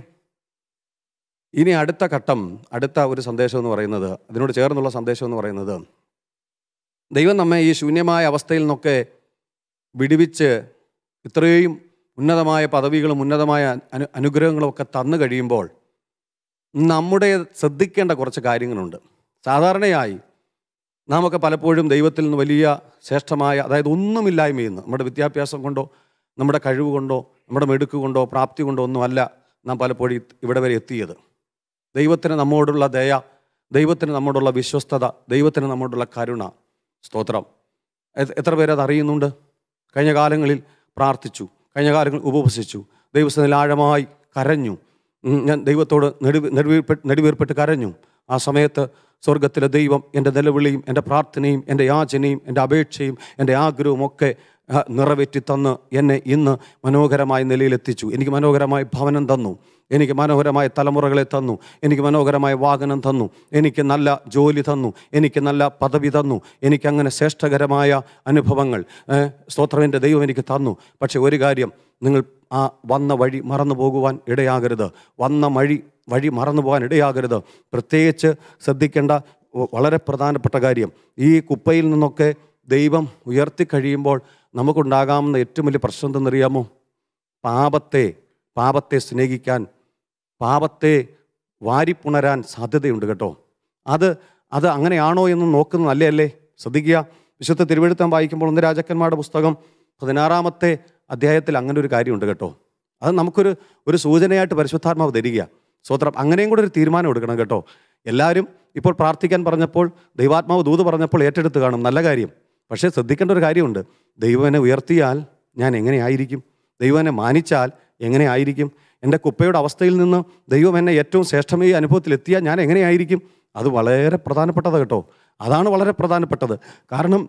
Speaker 1: ഇനി അടുത്ത ഘട്ടം അടുത്ത ഒരു സന്ദേശം എന്ന് പറയുന്നത് അതിനോട് ചേർന്നുള്ള സന്ദേശം എന്ന് പറയുന്നത് ദൈവം നമ്മെ ഈ ശൂന്യമായ അവസ്ഥയിൽ നിന്നൊക്കെ വിടുവിച്ച് ഇത്രയും ഉന്നതമായ പദവികളും ഉന്നതമായ അനു അനുഗ്രഹങ്ങളും ഒക്കെ തന്നു കഴിയുമ്പോൾ നമ്മുടെ ശ്രദ്ധിക്കേണ്ട കുറച്ച് കാര്യങ്ങളുണ്ട് സാധാരണയായി നാമൊക്കെ പലപ്പോഴും ദൈവത്തിൽ നിന്ന് വലിയ ശ്രേഷ്ഠമായ അതായത് ഒന്നുമില്ലായ്മയിൽ നിന്ന് നമ്മുടെ വിദ്യാഭ്യാസം കൊണ്ടോ നമ്മുടെ കഴിവ് കൊണ്ടോ നമ്മുടെ മെടുക്ക് കൊണ്ടോ പ്രാപ്തി കൊണ്ടോ ഒന്നുമല്ല നാം പലപ്പോഴും ഇത് ഇവിടെ വരെ എത്തിയത് ദൈവത്തിന് നമ്മോടുള്ള ദയ ദൈവത്തിന് നമ്മോടുള്ള വിശ്വസ്തത ദൈവത്തിന് നമ്മോടുള്ള കരുണ സ്തോത്രം എ- എത്ര പേരത് അറിയുന്നുണ്ട് കഴിഞ്ഞ കാലങ്ങളിൽ പ്രാർത്ഥിച്ചു കഴിഞ്ഞ കാലങ്ങളിൽ ഉപവസിച്ചു ദൈവസ്ഥനിൽ ആഴമായി കരഞ്ഞു ഉം, ഞാൻ ദൈവത്തോട് നെടുവി നെടുവീർപ്പെട്ട് നെടുവീർപ്പെട്ട് കരഞ്ഞു ആ സമയത്ത് സ്വർഗത്തിലെ ദൈവം എൻ്റെ നിലവിളിയും എൻ്റെ പ്രാർത്ഥനയും എൻ്റെ യാചനയും എൻ്റെ അപേക്ഷയും എൻ്റെ ആഗ്രഹവും ഒക്കെ ആ, നിറവേറ്റി തന്ന് എന്നെ ഇന്ന് മനോഹരമായ നിലയിലെത്തിച്ചു എനിക്ക് മനോഹരമായ ഭവനം തന്നു എനിക്ക് മനോഹരമായ തലമുറകളെ തന്നു എനിക്ക് മനോഹരമായ വാഹനം തന്നു എനിക്ക് നല്ല ജോലി തന്നു എനിക്ക് നല്ല പദവി തന്നു എനിക്കങ്ങനെ ശ്രേഷ്ഠകരമായ അനുഭവങ്ങൾ ഏഹ്, സ്തോത്രം എൻ്റെ ദൈവം എനിക്ക് തന്നു പക്ഷെ ഒരു കാര്യം നിങ്ങൾ ആ വന്ന വഴി മറന്നു പോകുവാൻ ഇടയാകരുത് വന്ന വഴി വഴി മറന്നു പോകാൻ ഇടയാകരുത് പ്രത്യേകിച്ച് ശ്രദ്ധിക്കേണ്ട വ- വളരെ പ്രധാനപ്പെട്ട കാര്യം ഈ കുപ്പയിൽ നിന്നൊക്കെ ദൈവം ഉയർത്തി കഴിയുമ്പോൾ നമുക്കുണ്ടാകാവുന്ന ഏറ്റവും വലിയ പ്രശ്നം എന്തെന്നറിയാമോ പാപത്തെ പാപത്തെ സ്നേഹിക്കാൻ പാപത്തെ വാരിപ്പുണരാൻ സാധ്യതയുണ്ട് കേട്ടോ അത് അത് അങ്ങനെയാണോ എന്ന് നോക്കുന്നത് നല്ലതല്ലേ ശ്രദ്ധിക്കുക വിശുദ്ധ തിരുവഴുത്തം വായിക്കുമ്പോൾ ഒന്ന് രാജാക്കന്മാരുടെ പുസ്തകം പതിനാറാമത്തെ അധ്യായത്തിൽ അങ്ങനെ ഒരു കാര്യമുണ്ട് കേട്ടോ അത് നമുക്കൊരു ഒരു സൂചനയായിട്ട് പരിശുദ്ധാത്മാവ് തരിക സ്വത്രം അങ്ങനെയും കൂടെ ഒരു തീരുമാനം എടുക്കണം കേട്ടോ എല്ലാവരും ഇപ്പോൾ പ്രാർത്ഥിക്കാൻ പറഞ്ഞപ്പോൾ ദൈവാത്മാവ് ദൂത് പറഞ്ഞപ്പോൾ ഏറ്റെടുത്ത് കാണും നല്ല കാര്യം പക്ഷേ ശ്രദ്ധിക്കേണ്ട ഒരു കാര്യമുണ്ട് ദൈവം എന്നെ ഉയർത്തിയാൽ ഞാൻ എങ്ങനെയായിരിക്കും ദൈവം എന്നെ മാനിച്ചാൽ എങ്ങനെയായിരിക്കും എൻ്റെ കുപ്പയുടെ അവസ്ഥയിൽ നിന്ന് ദൈവം എന്നെ ഏറ്റവും ശ്രേഷ്ഠമായ അനുഭവത്തിലെത്തിയാൽ ഞാൻ എങ്ങനെയായിരിക്കും അത് വളരെ പ്രധാനപ്പെട്ടത് കേട്ടോ അതാണ് വളരെ പ്രധാനപ്പെട്ടത് കാരണം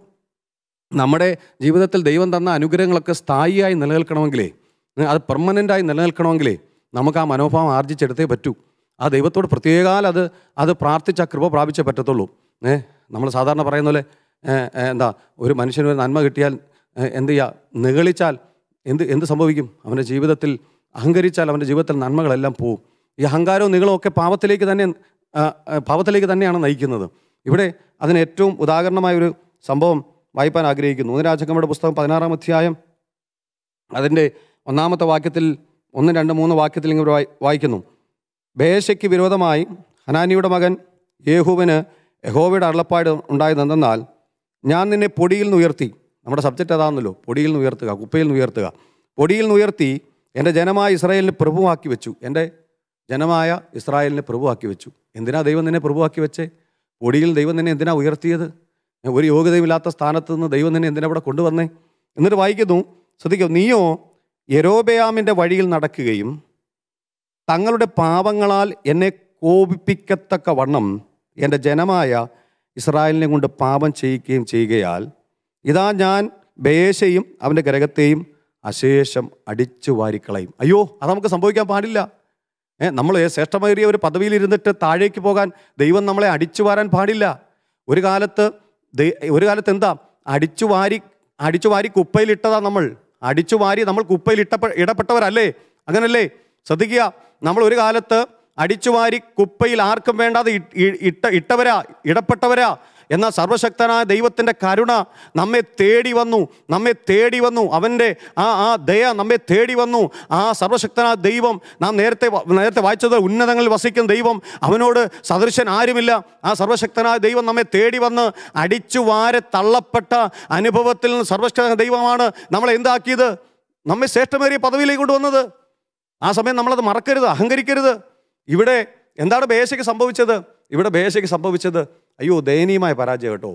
Speaker 1: നമ്മുടെ ജീവിതത്തിൽ ദൈവം തന്ന അനുഗ്രഹങ്ങളൊക്കെ സ്ഥായിയായി നിലനിൽക്കണമെങ്കിലേ ഏ, അത് പെർമനൻ്റായി നിലനിൽക്കണമെങ്കിലേ നമുക്ക് ആ മനോഭാവം ആർജിച്ചെടുത്തേ പറ്റൂ ആ ദൈവത്തോട് പ്രത്യേകാൽ അത് അത് പ്രാർത്ഥിച്ച കൃപ പ്രാപിച്ചേ പറ്റത്തുള്ളൂ ഏ നമ്മൾ സാധാരണ പറയുന്ന പോലെ ഏ, ഏ, എന്താ ഒരു മനുഷ്യന് ഒരു നന്മ കിട്ടിയാൽ ഏ, എന്ത് ചെയ്യുക നിഗളിച്ചാൽ എന്ത് എന്ത് സംഭവിക്കും അവൻ്റെ ജീവിതത്തിൽ അഹങ്കരിച്ചാൽ അവൻ്റെ ജീവിതത്തിൽ നന്മകളെല്ലാം പോവും ഈ അഹങ്കാരവും നിങ്ങളും ഒക്കെ പാപത്തിലേക്ക് തന്നെ ആ, ആ, പാപത്തിലേക്ക് തന്നെയാണ് നയിക്കുന്നത് ഇവിടെ അതിന് ഏറ്റവും ഉദാഹരണമായ ഒരു സംഭവം വായിപ്പാൻ ആഗ്രഹിക്കുന്നു ഒന്ന് രാജക്കമ്മയുടെ പുസ്തകം പതിനാറാം അധ്യായം അതിൻ്റെ ഒന്നാമത്തെ വാക്യത്തിൽ ഒന്ന് രണ്ട് മൂന്ന് വാക്യത്തിൽ ഇങ്ങനെ വായി- വായിക്കുന്നു ബേശയ്ക്ക് വിരോധമായി ഹനാനിയുടെ മകൻ യേഹുവിന് യഹോവയുടെ അരുളപ്പാട് ഉണ്ടായതെന്തെന്നാൽ ഞാൻ നിന്നെ പൊടിയിൽ നിന്ന് ഉയർത്തി നമ്മുടെ സബ്ജക്റ്റ് അതാണല്ലോ പൊടിയിൽ നിന്ന് ഉയർത്തുക കുപ്പയിൽ നിന്ന് ഉയർത്തുക പൊടിയിൽ നിന്ന് ഉയർത്തി എൻ്റെ ജനമായ ഇസ്രായേലിനെ പ്രഭുവാക്കി വെച്ചു എൻ്റെ ജനമായ ഇസ്രായേലിനെ പ്രഭുവാക്കി വെച്ചു എന്തിനാ ദൈവം നിന്നെ പ്രഭുവാക്കി വെച്ചേ പൊടിയിൽ ദൈവം നിന്നെ എന്തിനാ ഉയർത്തിയത് ഒരു യോഗ്യതയുമില്ലാത്ത സ്ഥാനത്ത് നിന്ന് ദൈവം നിന്നെ എന്തിനാ ഇവിടെ കൊണ്ടുവന്നേ എന്നിട്ട് വായിക്കുന്നു ശ്രദ്ധിക്കും നീയോ യെരോബയാമിൻ്റെ വഴിയിൽ നടക്കുകയും തങ്ങളുടെ പാപങ്ങളാൽ എന്നെ കോപിപ്പിക്കത്തക്ക വണ്ണം എൻ്റെ ജനമായ ഇസ്രായേലിനെ കൊണ്ട് പാപം ചെയ്യിക്കുകയും ചെയ്യുകയാൽ ഇതാ ഞാൻ ബേശയും അവൻ്റെ ഗ്രഹത്തെയും അശേഷം അടിച്ചു വാരിക്കളയും അയ്യോ അത് നമുക്ക് സംഭവിക്കാൻ പാടില്ല ഏ നമ്മൾ ശ്രേഷ്ഠമേറിയ ഒരു പദവിയിൽ ഇരുന്നിട്ട് താഴേക്ക് പോകാൻ ദൈവം നമ്മളെ അടിച്ചു വാരാൻ പാടില്ല ഒരു കാലത്ത് ദൈ- ഒരു കാലത്ത് എന്താ അടിച്ചു വാരി അടിച്ചു വാരി കുപ്പയിലിട്ടതാ നമ്മൾ അടിച്ചു വാരി നമ്മൾ കുപ്പയിൽ ഇട്ടപ്പെ ഇടപെട്ടവരല്ലേ അങ്ങനല്ലേ ശ്രദ്ധിക്കുക നമ്മൾ ഒരു കാലത്ത് അടിച്ചു വാരി കുപ്പയിൽ ആർക്കും വേണ്ടാതെ ഇ- ഇ- ഇട്ട ഇട്ടവരാ ഇടപെട്ടവരാ എന്നാൽ സർവശക്തനായ ദൈവത്തിൻ്റെ കരുണ നമ്മെ തേടി വന്നു നമ്മെ തേടി വന്നു അവൻ്റെ ആ ആ ദയ നമ്മെ തേടി വന്നു ആ സർവശക്തനായ ദൈവം നാം നേരത്തെ വ- നേരത്തെ വായിച്ചത് ഉന്നതങ്ങളിൽ വസിക്കുന്ന ദൈവം അവനോട് സദൃശൻ ആരുമില്ല ആ സർവശക്തനായ ദൈവം നമ്മെ തേടി വന്ന് അടിച്ചു വാരെ തള്ളപ്പെട്ട അനുഭവത്തിൽ നിന്ന് സർവശക്തനായ ദൈവമാണ് നമ്മളെ എന്താക്കിയത് നമ്മെ ശ്രേഷ്ഠമേറിയ പദവിയിലേക്ക് കൊണ്ടുവന്നത് ആ സമയം നമ്മളത് മറക്കരുത് അഹങ്കരിക്കരുത് ഇവിടെ എന്താണ് ബേശയ്ക്ക് സംഭവിച്ചത് ഇവിടെ ബേശയ്ക്ക് സംഭവിച്ചത് അയ്യോ ദയനീയമായ പരാജയം കേട്ടോ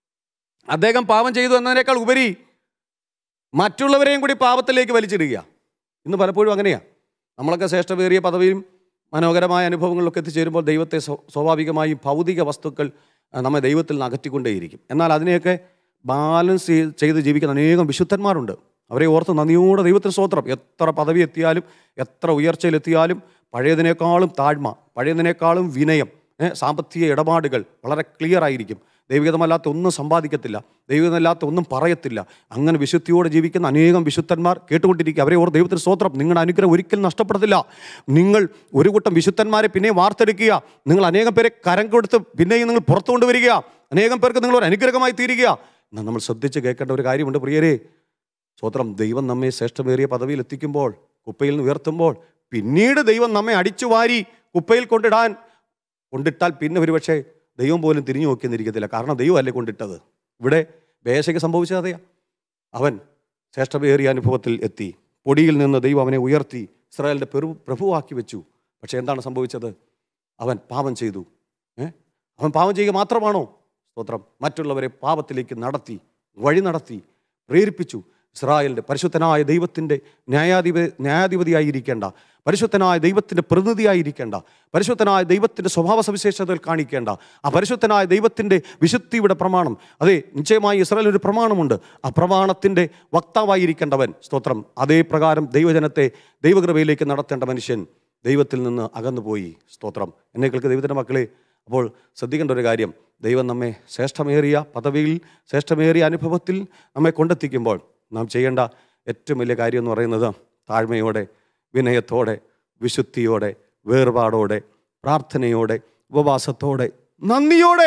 Speaker 1: അദ്ദേഹം പാപം ചെയ്തു എന്നതിനേക്കാൾ ഉപരി മറ്റുള്ളവരെയും കൂടി പാപത്തിലേക്ക് വലിച്ചിടുക ഇന്ന് പലപ്പോഴും അങ്ങനെയാണ് നമ്മളൊക്കെ ശ്രേഷ്ഠമേറിയ പദവിയും മനോഹരമായ അനുഭവങ്ങളിലൊക്കെ എത്തിച്ചേരുമ്പോൾ ദൈവത്തെ സ്വ- സ്വാഭാവികമായും ഭൗതിക വസ്തുക്കൾ ആ, നമ്മെ ദൈവത്തിൽ നിന്ന് അകറ്റിക്കൊണ്ടേയിരിക്കും എന്നാൽ അതിനെയൊക്കെ ബാലൻസ് ചെയ്ത് ചെയ്ത് ജീവിക്കുന്ന അനേകം വിശുദ്ധന്മാരുണ്ട് അവരെ ഓർത്ത് നന്ദിയോടെ ദൈവത്തിന് സ്തോത്രം എത്ര പദവി എത്തിയാലും എത്ര ഉയർച്ചയിലെത്തിയാലും പഴയതിനേക്കാളും താഴ്മ പഴയതിനേക്കാളും വിനയം ഏ, സാമ്പത്തിക ഇടപാടുകൾ വളരെ ക്ലിയർ ആയിരിക്കും ദൈവികതമല്ലാത്ത ഒന്നും സമ്പാദിക്കത്തില്ല ദൈവികതമല്ലാത്ത ഒന്നും പറയത്തില്ല അങ്ങനെ വിശുദ്ധിയോടെ ജീവിക്കുന്ന അനേകം വിശുദ്ധന്മാർ കേട്ടുകൊണ്ടിരിക്കുക അവരെ ഓർ ദൈവത്തിന് സ്തോത്രം നിങ്ങളുടെ അനുഗ്രഹം ഒരിക്കലും നഷ്ടപ്പെടത്തില്ല നിങ്ങൾ ഒരു കൂട്ടം വിശുദ്ധന്മാരെ പിന്നെ വാർത്തെടുക്കുക നിങ്ങൾ അനേകം പേരെ കരം കൊടുത്ത് പിന്നെയും നിങ്ങൾ പുറത്തു കൊണ്ടുവരിക അനേകം പേർക്ക് നിങ്ങൾ ഒരു അനുഗ്രഹമായി തീരുക എന്നാൽ നമ്മൾ ശ്രദ്ധിച്ച് കേൾക്കേണ്ട ഒരു കാര്യമുണ്ട് പ്രിയരെ സ്വത്രം ദൈവം നമ്മെ ശ്രേഷ്ഠമേറിയ പദവിയിൽ എത്തിക്കുമ്പോൾ കുപ്പയിൽ നിന്ന് ഉയർത്തുമ്പോൾ പിന്നീട് ദൈവം നമ്മെ അടിച്ചു വാരി കുപ്പയിൽ കൊണ്ടിടാൻ കൊണ്ടിട്ടാൽ പിന്നെ ഒരുപക്ഷെ ദൈവം പോലും തിരിഞ്ഞു നോക്കിയെന്നിരിക്കത്തില്ല കാരണം ദൈവമല്ലേ കൊണ്ടിട്ടത് ഇവിടെ ബേശയ്ക്ക് സംഭവിച്ചത് അതെയാ അവൻ ശ്രേഷ്ഠമേറിയ അനുഭവത്തിൽ എത്തി പൊടിയിൽ നിന്ന് ദൈവം അവനെ ഉയർത്തി ഇസ്രായേലിൻ്റെ പെറു പ്രഭുവാക്കി വെച്ചു പക്ഷേ എന്താണ് സംഭവിച്ചത് അവൻ പാപം ചെയ്തു ഏ അവൻ പാപം ചെയ്യുക മാത്രമാണോ സ്തോത്രം മറ്റുള്ളവരെ പാപത്തിലേക്ക് നടത്തി വഴി നടത്തി പ്രേരിപ്പിച്ചു ഇസ്രായേലിൻ്റെ പരിശുദ്ധനായ ദൈവത്തിൻ്റെ ന്യായാധിപ ന്യായാധിപതിയായിരിക്കേണ്ട പരിശുദ്ധനായ ദൈവത്തിൻ്റെ പ്രതിനിധിയായിരിക്കേണ്ട പരിശുദ്ധനായ ദൈവത്തിൻ്റെ സ്വഭാവ സവിശേഷതകൾ കാണിക്കേണ്ട ആ പരിശുദ്ധനായ ദൈവത്തിൻ്റെ വിശുദ്ധിയുടെ പ്രമാണം അതെ നിശ്ചയമായി ഇസ്രായേൽ ഒരു പ്രമാണമുണ്ട് ആ പ്രമാണത്തിൻ്റെ വക്താവായിരിക്കേണ്ടവൻ സ്തോത്രം അതേ പ്രകാരം ദൈവജനത്തെ ദൈവകൃപയിലേക്ക് നടത്തേണ്ട മനുഷ്യൻ ദൈവത്തിൽ നിന്ന് അകന്നുപോയി സ്തോത്രം എന്നെ കേൾക്കുക ദൈവത്തിൻ്റെ മക്കളെ അപ്പോൾ ശ്രദ്ധിക്കേണ്ട ഒരു കാര്യം ദൈവം നമ്മെ ശ്രേഷ്ഠമേറിയ പദവിയിൽ ശ്രേഷ്ഠമേറിയ അനുഭവത്തിൽ നമ്മെ കൊണ്ടെത്തിക്കുമ്പോൾ നാം ചെയ്യേണ്ട ഏറ്റവും വലിയ കാര്യം എന്ന് പറയുന്നത് താഴ്മയോടെ വിനയത്തോടെ വിശുദ്ധിയോടെ വേർപാടോടെ പ്രാർത്ഥനയോടെ ഉപവാസത്തോടെ നന്ദിയോടെ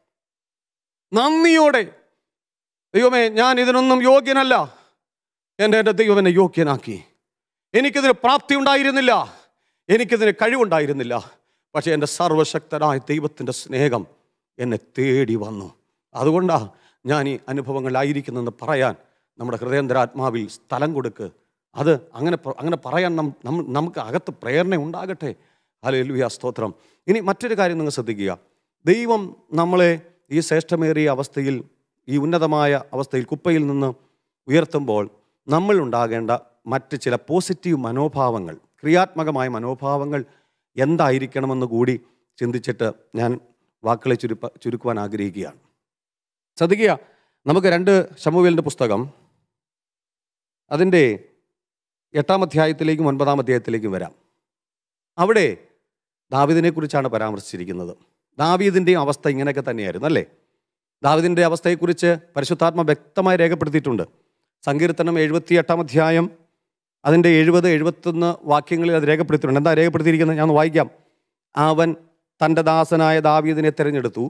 Speaker 1: നന്ദിയോടെ ദൈവമേ ഞാൻ ഇതിനൊന്നും യോഗ്യനല്ല എൻ്റെ എൻ്റെ ദൈവം എന്നെ യോഗ്യനാക്കി എനിക്കിതിന് പ്രാപ്തി ഉണ്ടായിരുന്നില്ല എനിക്കിതിന് കഴിവുണ്ടായിരുന്നില്ല പക്ഷേ എൻ്റെ സർവശക്തനായ ദൈവത്തിൻ്റെ സ്നേഹം എന്നെ തേടി വന്നു അതുകൊണ്ടാണ് ഞാൻ ഈ അനുഭവങ്ങളിലായിരിക്കുന്നതെന്ന് പറയാൻ നമ്മുടെ ഹൃദയന്തരാത്മാവിൽ സ്ഥലം കൊടുക്ക് അത് അങ്ങനെ പ- അങ്ങനെ പറയാൻ നം നമ്മ- നമുക്ക് അകത്ത് പ്രേരണ ഉണ്ടാകട്ടെ ഹല്ലേലൂയ സ്തോത്രം ഇനി മറ്റൊരു കാര്യം നിങ്ങൾ ശ്രദ്ധിക്കുക ദൈവം നമ്മളെ ഈ ശ്രേഷ്ഠമേറിയ അവസ്ഥയിൽ ഈ ഉന്നതമായ അവസ്ഥയിൽ കുപ്പയിൽ നിന്ന് ഉയർത്തുമ്പോൾ നമ്മൾ ഉണ്ടാകേണ്ട മറ്റ് ചില പോസിറ്റീവ് മനോഭാവങ്ങൾ ക്രിയാത്മകമായ മനോഭാവങ്ങൾ എന്തായിരിക്കണമെന്ന് കൂടി ചിന്തിച്ചിട്ട് ഞാൻ വാക്കുകളെ ചുരുപ്പ ചുരുക്കുവാൻ ആഗ്രഹിക്കുകയാണ് ശ്രദ്ധിക്കുക നമുക്ക് രണ്ട് ശമുവേലിൻ്റെ പുസ്തകം അതിൻ്റെ എട്ടാം അധ്യായത്തിലേക്കും ഒൻപതാം അധ്യായത്തിലേക്കും വരാം അവിടെ ദാവീദിനെ കുറിച്ചാണ് പരാമർശിച്ചിരിക്കുന്നത് ദാവീദിൻ്റെയും അവസ്ഥ ഇങ്ങനെയൊക്കെ തന്നെയായിരുന്നു അല്ലേ ദാവീദിൻ്റെ അവസ്ഥയെക്കുറിച്ച് പരിശുദ്ധാത്മ വ്യക്തമായി രേഖപ്പെടുത്തിയിട്ടുണ്ട് സങ്കീർത്തനം എഴുപത്തി എട്ടാം അധ്യായം അതിൻ്റെ എഴുപത് എഴുപത്തൊന്ന് വാക്യങ്ങളിൽ അത് രേഖപ്പെടുത്തിയിട്ടുണ്ട് എന്താ രേഖപ്പെടുത്തിയിരിക്കുന്നത് ഞാൻ ഒന്ന് വായിക്കാം അവൻ തൻ്റെ ദാസനായ ദാവീദിനെ തിരഞ്ഞെടുത്തു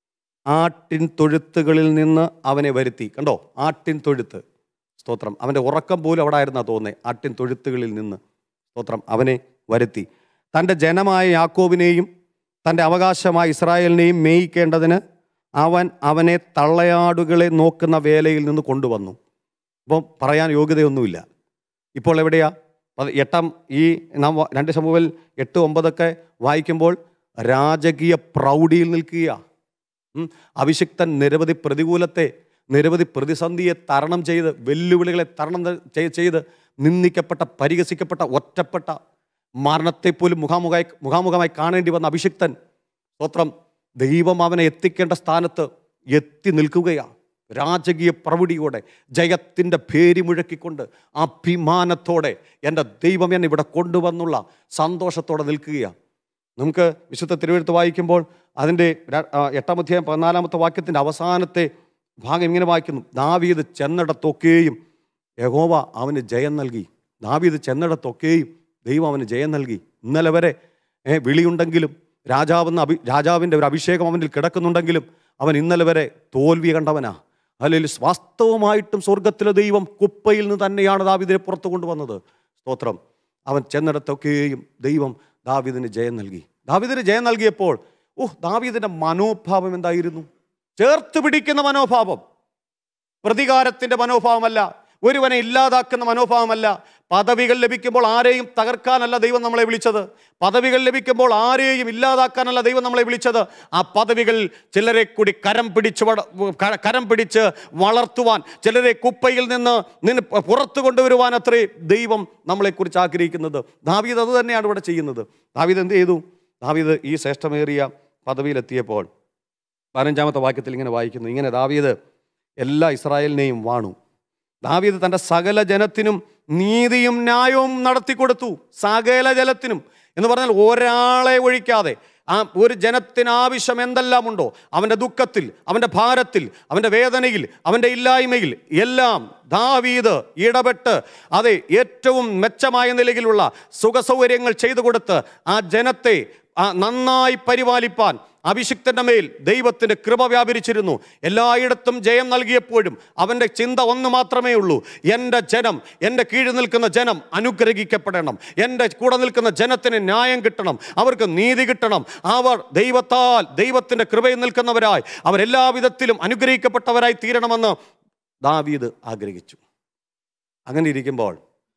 Speaker 1: ആട്ടിൻ തൊഴുത്തുകളിൽ നിന്ന് അവനെ വരുത്തി കണ്ടോ ആട്ടിൻ തൊഴുത്ത് സ്തോത്രം അവൻ്റെ ഉറക്കം പോലും അവിടെ ആയിരുന്നാ തോന്നുന്നത് ആട്ടിൻ തൊഴുത്തുകളിൽ നിന്ന് സ്തോത്രം അവനെ വരുത്തി തൻ്റെ ജനമായ യാക്കോബിനെയും തൻ്റെ അവകാശമായ ഇസ്രായേലിനെയും മേയിക്കേണ്ടതിന് അവൻ അവനെ തള്ളയാടുകളെ നോക്കുന്ന വേലയിൽ നിന്ന് കൊണ്ടുവന്നു അപ്പം പറയാൻ യോഗ്യതയൊന്നുമില്ല ഇപ്പോൾ എവിടെയാ പത് എട്ടാം ഈ നാം വ- രണ്ട് സമൂഹൽ എട്ട് ഒമ്പതൊക്കെ വായിക്കുമ്പോൾ രാജകീയ പ്രൗഢിയിൽ നിൽക്കുക ഉം. അഭിഷിക്തൻ നിരവധി പ്രതികൂലത്തെ നിരവധി പ്രതിസന്ധിയെ തരണം ചെയ്ത് വെല്ലുവിളികളെ തരണം ചെയ്- ചെയ്ത് നിന്ദിക്കപ്പെട്ട പരിഹസിക്കപ്പെട്ട ഒറ്റപ്പെട്ട മരണത്തെപ്പോലും മുഖാമുഖമായി മുഖാമുഖമായി കാണേണ്ടി വന്ന അഭിഷിക്തൻ സ്തോത്രം ദൈവം അവനെ എത്തിക്കേണ്ട സ്ഥാനത്ത് എത്തി നിൽക്കുകയാണ് രാജകീയ പ്രൗഢിയോടെ ജയത്തിൻ്റെ പേരി മുഴക്കിക്കൊണ്ട് അഭിമാനത്തോടെ എൻ്റെ ദൈവം എന്നെ ഇവിടെ കൊണ്ടുവന്നുള്ള സന്തോഷത്തോടെ നിൽക്കുകയാണ് നമുക്ക് വിശുദ്ധ തിരുവെഴുത്ത് വായിക്കുമ്പോൾ അതിൻ്റെ ര- ആ, എട്ടാം അധ്യായം പതിനാലാമത്തെ വാക്യത്തിൻ്റെ അവസാനത്തെ ഭാഗം ഇങ്ങനെ വായിക്കുന്നു ദാവീദ് ചെന്നിടത്തൊക്കെയും യഹോവ അവന് ജയം നൽകി ദാവീദ് ചെന്നിടത്തൊക്കെയും ദൈവം അവന് ജയം നൽകി ഇന്നലെ വരെ ഏ, വിളിയുണ്ടെങ്കിലും രാജാവെന്ന അഭി രാജാവിൻ്റെ ഒരു അഭിഷേകം അവനിൽ കിടക്കുന്നുണ്ടെങ്കിലും അവൻ ഇന്നലെ വരെ തോൽവി കണ്ടവനാ അല്ലെങ്കിൽ വാസ്തവമായിട്ടും സ്വർഗത്തിലെ ദൈവം കുപ്പയിൽ നിന്ന് തന്നെയാണ് ദാവീദിനെ പുറത്തു കൊണ്ടുവന്നത് സ്തോത്രം അവൻ ചെന്നിടത്തൊക്കെയും ദൈവം ദാവീദിന് ജയം നൽകി ദാവീദിന് ജയം നൽകിയപ്പോൾ ഓഹ് ദാവീദിന്റെ മനോഭാവം എന്തായിരുന്നു ചേർത്ത് പിടിക്കുന്ന മനോഭാവം പ്രതികാരത്തിന്റെ മനോഭാവമല്ല ഒരുവനെ ഇല്ലാതാക്കുന്ന മനോഭാവമല്ല പദവികൾ ലഭിക്കുമ്പോൾ ആരെയും തകർക്കാനല്ല ദൈവം നമ്മളെ വിളിച്ചത് പദവികൾ ലഭിക്കുമ്പോൾ ആരെയും ഇല്ലാതാക്കാനല്ല ദൈവം നമ്മളെ വിളിച്ചത് ആ പദവികൾ ചിലരെ കൂടി കരം പിടിച്ച് വട- ക- കരം പിടിച്ച് വളർത്തുവാൻ ചിലരെ കുപ്പയിൽ നിന്ന് നിന്ന് പുറത്തു കൊണ്ടുവരുവാൻ അത്രേ ദൈവം നമ്മളെക്കുറിച്ച് ആഗ്രഹിക്കുന്നത് ദാവീദ് അത് തന്നെയാണ് ഇവിടെ ചെയ്യുന്നത് ദാവീദ് എന്ത് ചെയ്തു ദാവീദ് ഈ ശ്രേഷ്ഠമേറിയ പദവിയിലെത്തിയപ്പോൾ പതിനഞ്ചാമത്തെ വാക്യത്തിൽ ഇങ്ങനെ വായിക്കുന്നു ഇങ്ങനെ ദാവീദ് എല്ലാ ഇസ്രായേലിനെയും വാണു ദാവീദ് തൻ്റെ സകല ജനത്തിനും നീതിയും ന്യായവും നടത്തിക്കൊടുത്തു സകല ജലത്തിനും എന്ന് പറഞ്ഞാൽ ഒരാളെ ഒഴിക്കാതെ ആ ഒരു ജനത്തിന് ആവശ്യം എന്തെല്ലാമുണ്ടോ അവൻ്റെ ദുഃഖത്തിൽ അവൻ്റെ ഭാരത്തിൽ അവൻ്റെ വേദനയിൽ അവൻ്റെ ഇല്ലായ്മയിൽ എല്ലാം ദാവീദ് ഇടപെട്ട് അതെ ഏറ്റവും മെച്ചമായ നിലയിലുള്ള സുഖസൗകര്യങ്ങൾ ചെയ്തു കൊടുത്ത് ആ ജനത്തെ ആ നന്നായി പരിപാലിപ്പാൻ അഭിഷിക്തന്റെ മേൽ ദൈവത്തിന്റെ കൃപ വ്യാപരിച്ചിരുന്നു എല്ലായിടത്തും ജയം നൽകിയപ്പോഴും അവൻ്റെ ചിന്ത ഒന്ന് മാത്രമേ ഉള്ളൂ എൻ്റെ ജനം എൻ്റെ കീഴിൽ നിൽക്കുന്ന ജനം അനുഗ്രഹിക്കപ്പെടണം എൻ്റെ കൂടെ നിൽക്കുന്ന ജനത്തിന് ന്യായം കിട്ടണം അവർക്ക് നീതി കിട്ടണം അവർ ദൈവത്താൽ ദൈവത്തിൻ്റെ കൃപയിൽ നിൽക്കുന്നവരായി അവരെല്ലാ വിധത്തിലും അനുഗ്രഹിക്കപ്പെട്ടവരായി തീരണമെന്ന് ദാവീദ് ആഗ്രഹിച്ചു അങ്ങനെ ഇരിക്കുമ്പോൾ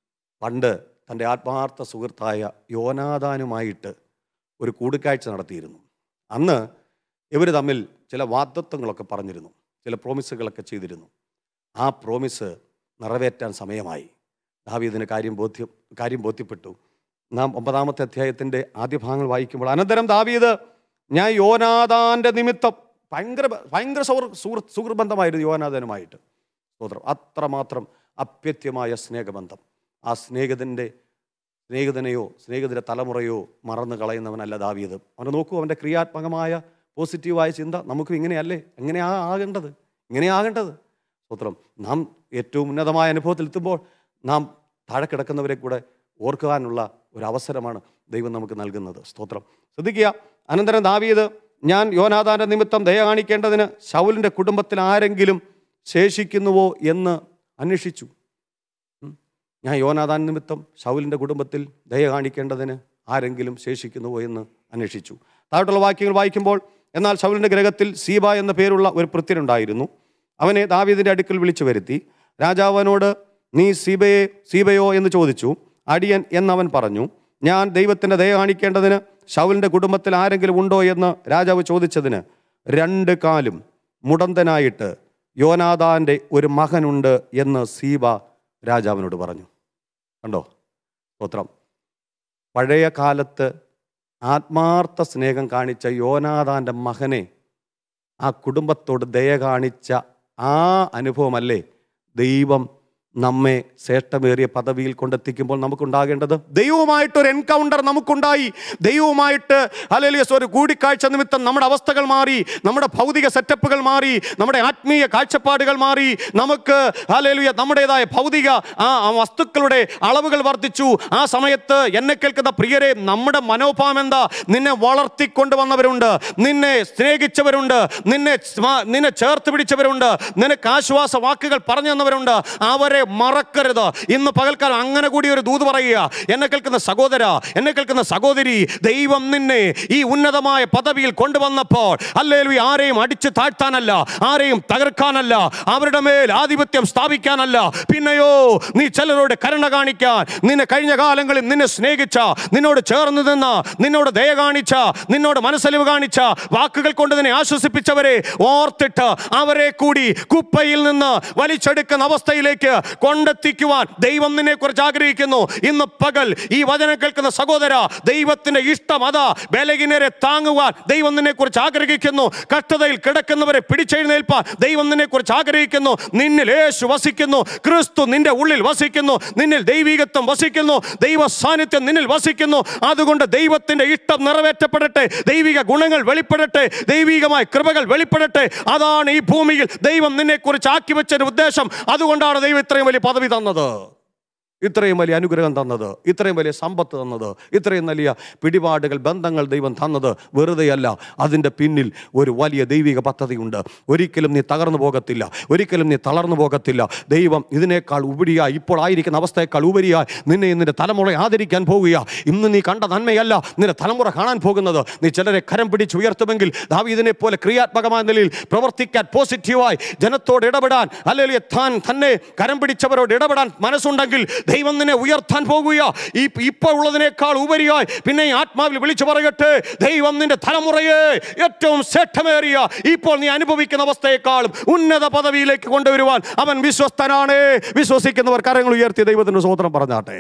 Speaker 1: പണ്ട് തൻ്റെ ആത്മാർത്ഥ സുഹൃത്തായ യോനാദാനുമായിട്ട് ഒരു കൂടിക്കാഴ്ച നടത്തിയിരുന്നു അന്ന് ഇവർ തമ്മിൽ ചില വാഗ്ദത്വങ്ങളൊക്കെ പറഞ്ഞിരുന്നു ചില പ്രോമിസുകളൊക്കെ ചെയ്തിരുന്നു ആ പ്രോമിസ് നിറവേറ്റാൻ സമയമായി ദാവീദിന് കാര്യം ബോധ്യം കാര്യം ബോധ്യപ്പെട്ടു നാം ഒമ്പതാമത്തെ അധ്യായത്തിൻ്റെ ആദ്യ ഭാഗങ്ങൾ വായിക്കുമ്പോൾ അനന്തരം ദാവീദ് ഞാൻ യോനാദാന്റെ നിമിത്തം ഭയങ്കര ഭയങ്കര സൗർ സുഹൃത്ത് സുഹൃബന്ധമായിരുന്നു യോനാദനുമായിട്ട് സ്തോത്രം അത്രമാത്രം അപ്യത്യമായ സ്നേഹബന്ധം ആ സ്നേഹിതൻ്റെ സ്നേഹിതനെയോ സ്നേഹിതൻ്റെ തലമുറയോ മറന്നു കളയുന്നവനല്ല ദാവീദ് അവനെ നോക്കൂ അവൻ്റെ ക്രിയാത്മകമായ പോസിറ്റീവായ ചിന്ത നമുക്കും ഇങ്ങനെയല്ലേ എങ്ങനെയാ ആകേണ്ടത് ഇങ്ങനെയാകേണ്ടത് സ്തോത്രം നാം ഏറ്റവും ഉന്നതമായ അനുഭവത്തിൽ എത്തുമ്പോൾ നാം താഴെ കിടക്കുന്നവരെ കൂടെ ഓർക്കുവാനുള്ള ഒരു അവസരമാണ് ദൈവം നമുക്ക് നൽകുന്നത് സ്തോത്രം ശ്രദ്ധിക്കുക അനന്തരം ദാവീദ് ഞാൻ യോനാഥാന്റെ നിമിത്തം ദയ കാണിക്കേണ്ടതിന് ശൗലിൻ്റെ കുടുംബത്തിൽ ആരെങ്കിലും ശേഷിക്കുന്നുവോ എന്ന് അന്വേഷിച്ചു ഉം. ഞാൻ യോനാഥാൻ നിമിത്തം ശൗലിൻ്റെ കുടുംബത്തിൽ ദയ കാണിക്കേണ്ടതിന് ആരെങ്കിലും ശേഷിക്കുന്നുവോ എന്ന് അന്വേഷിച്ചു താഴോട്ടുള്ള വാക്യങ്ങൾ വായിക്കുമ്പോൾ എന്നാൽ ശൗലിൻ്റെ ഗ്രഹത്തിൽ സീബ എന്ന പേരുള്ള ഒരു ഭൃത്യനുണ്ടായിരുന്നു അവനെ ദാവീദിൻ്റെ അടുക്കൽ വിളിച്ചു വരുത്തി രാജാവ് അവനോട് നീ സീബയെ സീബയോ എന്ന് ചോദിച്ചു അടിയൻ എന്നവൻ പറഞ്ഞു ഞാൻ ദൈവത്തിൻ്റെ ദയ കാണിക്കേണ്ടതിന് ശൗലിൻ്റെ കുടുംബത്തിൽ ആരെങ്കിലും ഉണ്ടോ എന്ന് രാജാവ് ചോദിച്ചതിന് രണ്ട് കാലും മുടന്തനായിട്ട് യോനാദാൻ്റെ ഒരു മകനുണ്ട് എന്ന് സീബ രാജാവിനോട് പറഞ്ഞു കണ്ടോ സ്തോത്രം പഴയ കാലത്ത് ആത്മാർത്ഥ സ്നേഹം കാണിച്ച യോനാദാൻ്റെ മകനെ ആ കുടുംബത്തോട് ദയ കാണിച്ച ആ അനുഭവമല്ലേ ദൈവം നമ്മെ ശ്രേഷ്ഠമേറിയ പദവിയിൽ കൊണ്ടെത്തിക്കുമ്പോൾ നമുക്കുണ്ടാകേണ്ടത് ദൈവവുമായിട്ടൊരു എൻകൗണ്ടർ നമുക്കുണ്ടായി ദൈവവുമായിട്ട് അല്ലെങ്കിൽ ഒരു കൂടിക്കാഴ്ച നിമിത്തം നമ്മുടെ അവസ്ഥകൾ മാറി നമ്മുടെ ഭൗതിക സെറ്റപ്പുകൾ മാറി നമ്മുടെ ആത്മീയ കാഴ്ചപ്പാടുകൾ മാറി നമുക്ക് അല്ലെങ്കിൽ നമ്മുടേതായ ഭൗതിക ആ ആ വസ്തുക്കളുടെ അളവുകൾ വർദ്ധിച്ചു ആ സമയത്ത് എന്നെ കേൾക്കുന്ന പ്രിയരെ നമ്മുടെ മനോഭാവം എന്താ നിന്നെ വളർത്തിക്കൊണ്ടുവന്നവരുണ്ട് നിന്നെ സ്നേഹിച്ചവരുണ്ട് നിന്നെ സ്മ- നിന്നെ ചേർത്ത് പിടിച്ചവരുണ്ട് നിനക്ക് ആശ്വാസ വാക്കുകൾ പറഞ്ഞു തന്നവരുണ്ട് അവരെ മറക്കരുത് ഇന്ന് പകൽക്കാലം അങ്ങനെ കൂടി ഒരു ദൂത് പറയുക എന്നെ കേൾക്കുന്ന സഹോദര എന്നെ കേൾക്കുന്ന സഹോദരി ദൈവം നിന്നെ ഈ ഉന്നതമായ പദവിയിൽ കൊണ്ടുവന്നപ്പോൾ അല്ലേലു ആരെയും അടിച്ചു താഴ്ത്താനല്ല ആരെയും തകർക്കാനല്ല അവരുടെ മേൽ ആധിപത്യം സ്ഥാപിക്കാനല്ല പിന്നെയോ നീ ചിലരോട് കരുണ കാണിക്കാൻ നിന്നെ കഴിഞ്ഞ കാലങ്ങളിൽ നിന്നെ സ്നേഹിച്ച നിന്നോട് ചേർന്ന് നിന്ന നിന്നോട് ദയ കാണിച്ച നിന്നോട് മനസ്സലിവ് കാണിച്ച വാക്കുകൾ കൊണ്ട് നിന്നെ ആശ്വസിപ്പിച്ചവരെ ഓർത്തിട്ട് അവരെ കൂടി കുപ്പയിൽ നിന്ന് വലിച്ചെടുക്കുന്ന അവസ്ഥയിലേക്ക് കൊണ്ടെത്തിക്കുവാൻ ദൈവം നിന്നെ കുറിച്ച് ആഗ്രഹിക്കുന്നു ഇന്ന് പകൽ ഈ വചനം കേൾക്കുന്ന സഹോദര ദൈവത്തിന്റെ ഇഷ്ടം അതാ ബലഹീനരെ താങ്ങുവാൻ ദൈവം നിന്നെ കുറിച്ച് ആഗ്രഹിക്കുന്നു കഷ്ടതയിൽ കിടക്കുന്നവരെ പിടിച്ചെഴുന്നേൽപ്പാൻ ദൈവം നിന്നെ കുറിച്ച് ആഗ്രഹിക്കുന്നു നിന്നിൽ യേശു വസിക്കുന്നു ക്രിസ്തു നിന്റെ ഉള്ളിൽ വസിക്കുന്നു നിന്നിൽ ദൈവികത്വം വസിക്കുന്നു ദൈവ സാന്നിധ്യം നിന്നിൽ വസിക്കുന്നു അതുകൊണ്ട് ദൈവത്തിന്റെ ഇഷ്ടം നിറവേറ്റപ്പെടട്ടെ ദൈവിക ഗുണങ്ങൾ വെളിപ്പെടട്ടെ ദൈവികമായ കൃപകൾ വെളിപ്പെടട്ടെ അതാണ് ഈ ഭൂമിയിൽ ദൈവം നിന്നെ കുറിച്ച് ആക്കി വെച്ചൊരു ഉദ്ദേശം അതുകൊണ്ടാണ് ദൈവം ഇത്രയും വലിയ പദവി തന്നത് ഇത്രയും വലിയ അനുഗ്രഹം തന്നത് ഇത്രയും വലിയ സമ്പത്ത് തന്നത് ഇത്രയും വലിയ പിടിപാടുകൾ ബന്ധങ്ങൾ ദൈവം തന്നത് വെറുതെയല്ല അതിൻ്റെ പിന്നിൽ ഒരു വലിയ ദൈവിക പദ്ധതിയുണ്ട് ഒരിക്കലും നീ തകർന്നു പോകത്തില്ല ഒരിക്കലും നീ തളർന്നു പോകത്തില്ല ദൈവം ഇതിനേക്കാൾ ഉപരിയായി ഇപ്പോൾ ആയിരിക്കുന്ന അവസ്ഥയേക്കാൾ ഉപരിയായി നിന്നെ നിന്റെ തലമുറ ആദരിക്കാൻ പോകുക ഇന്ന് നീ കണ്ട നന്മയല്ല നിന്റെ തലമുറ കാണാൻ പോകുന്നത് നീ ചിലരെ കരം പിടിച്ച് ഉയർത്തുമെങ്കിൽ ദാവീദിനെ പോലെ ക്രിയാത്മകമായ നിലയിൽ പ്രവർത്തിക്കാൻ പോസിറ്റീവായി ജനത്തോട് ഇടപെടാൻ അല്ലെങ്കിൽ താൻ തന്നെ കരം പിടിച്ചവരോട് ഇടപെടാൻ മനസ്സുണ്ടെങ്കിൽ ദൈവം നിന്നെ ഉയർത്താൻ പോകുക ഈ ഇപ്പോൾ ഉള്ളതിനേക്കാൾ ഉപരിയായി പിന്നെ ഈ ആത്മാവിൽ വിളിച്ചു പറയട്ടെ ദൈവം നിന്റെ തലമുറയെ ഏറ്റവും ശ്രേഷ്ഠമേറിയ ഇപ്പോൾ നീ അനുഭവിക്കുന്ന അവസ്ഥയെക്കാളും ഉന്നത പദവിയിലേക്ക് കൊണ്ടുവരുവാൻ അവൻ വിശ്വസ്തനാണ് വിശ്വസിക്കുന്നവർ കരങ്ങൾ ഉയർത്തി ദൈവത്തിന്റെ സ്വതന്ത്രം പറഞ്ഞാട്ടെ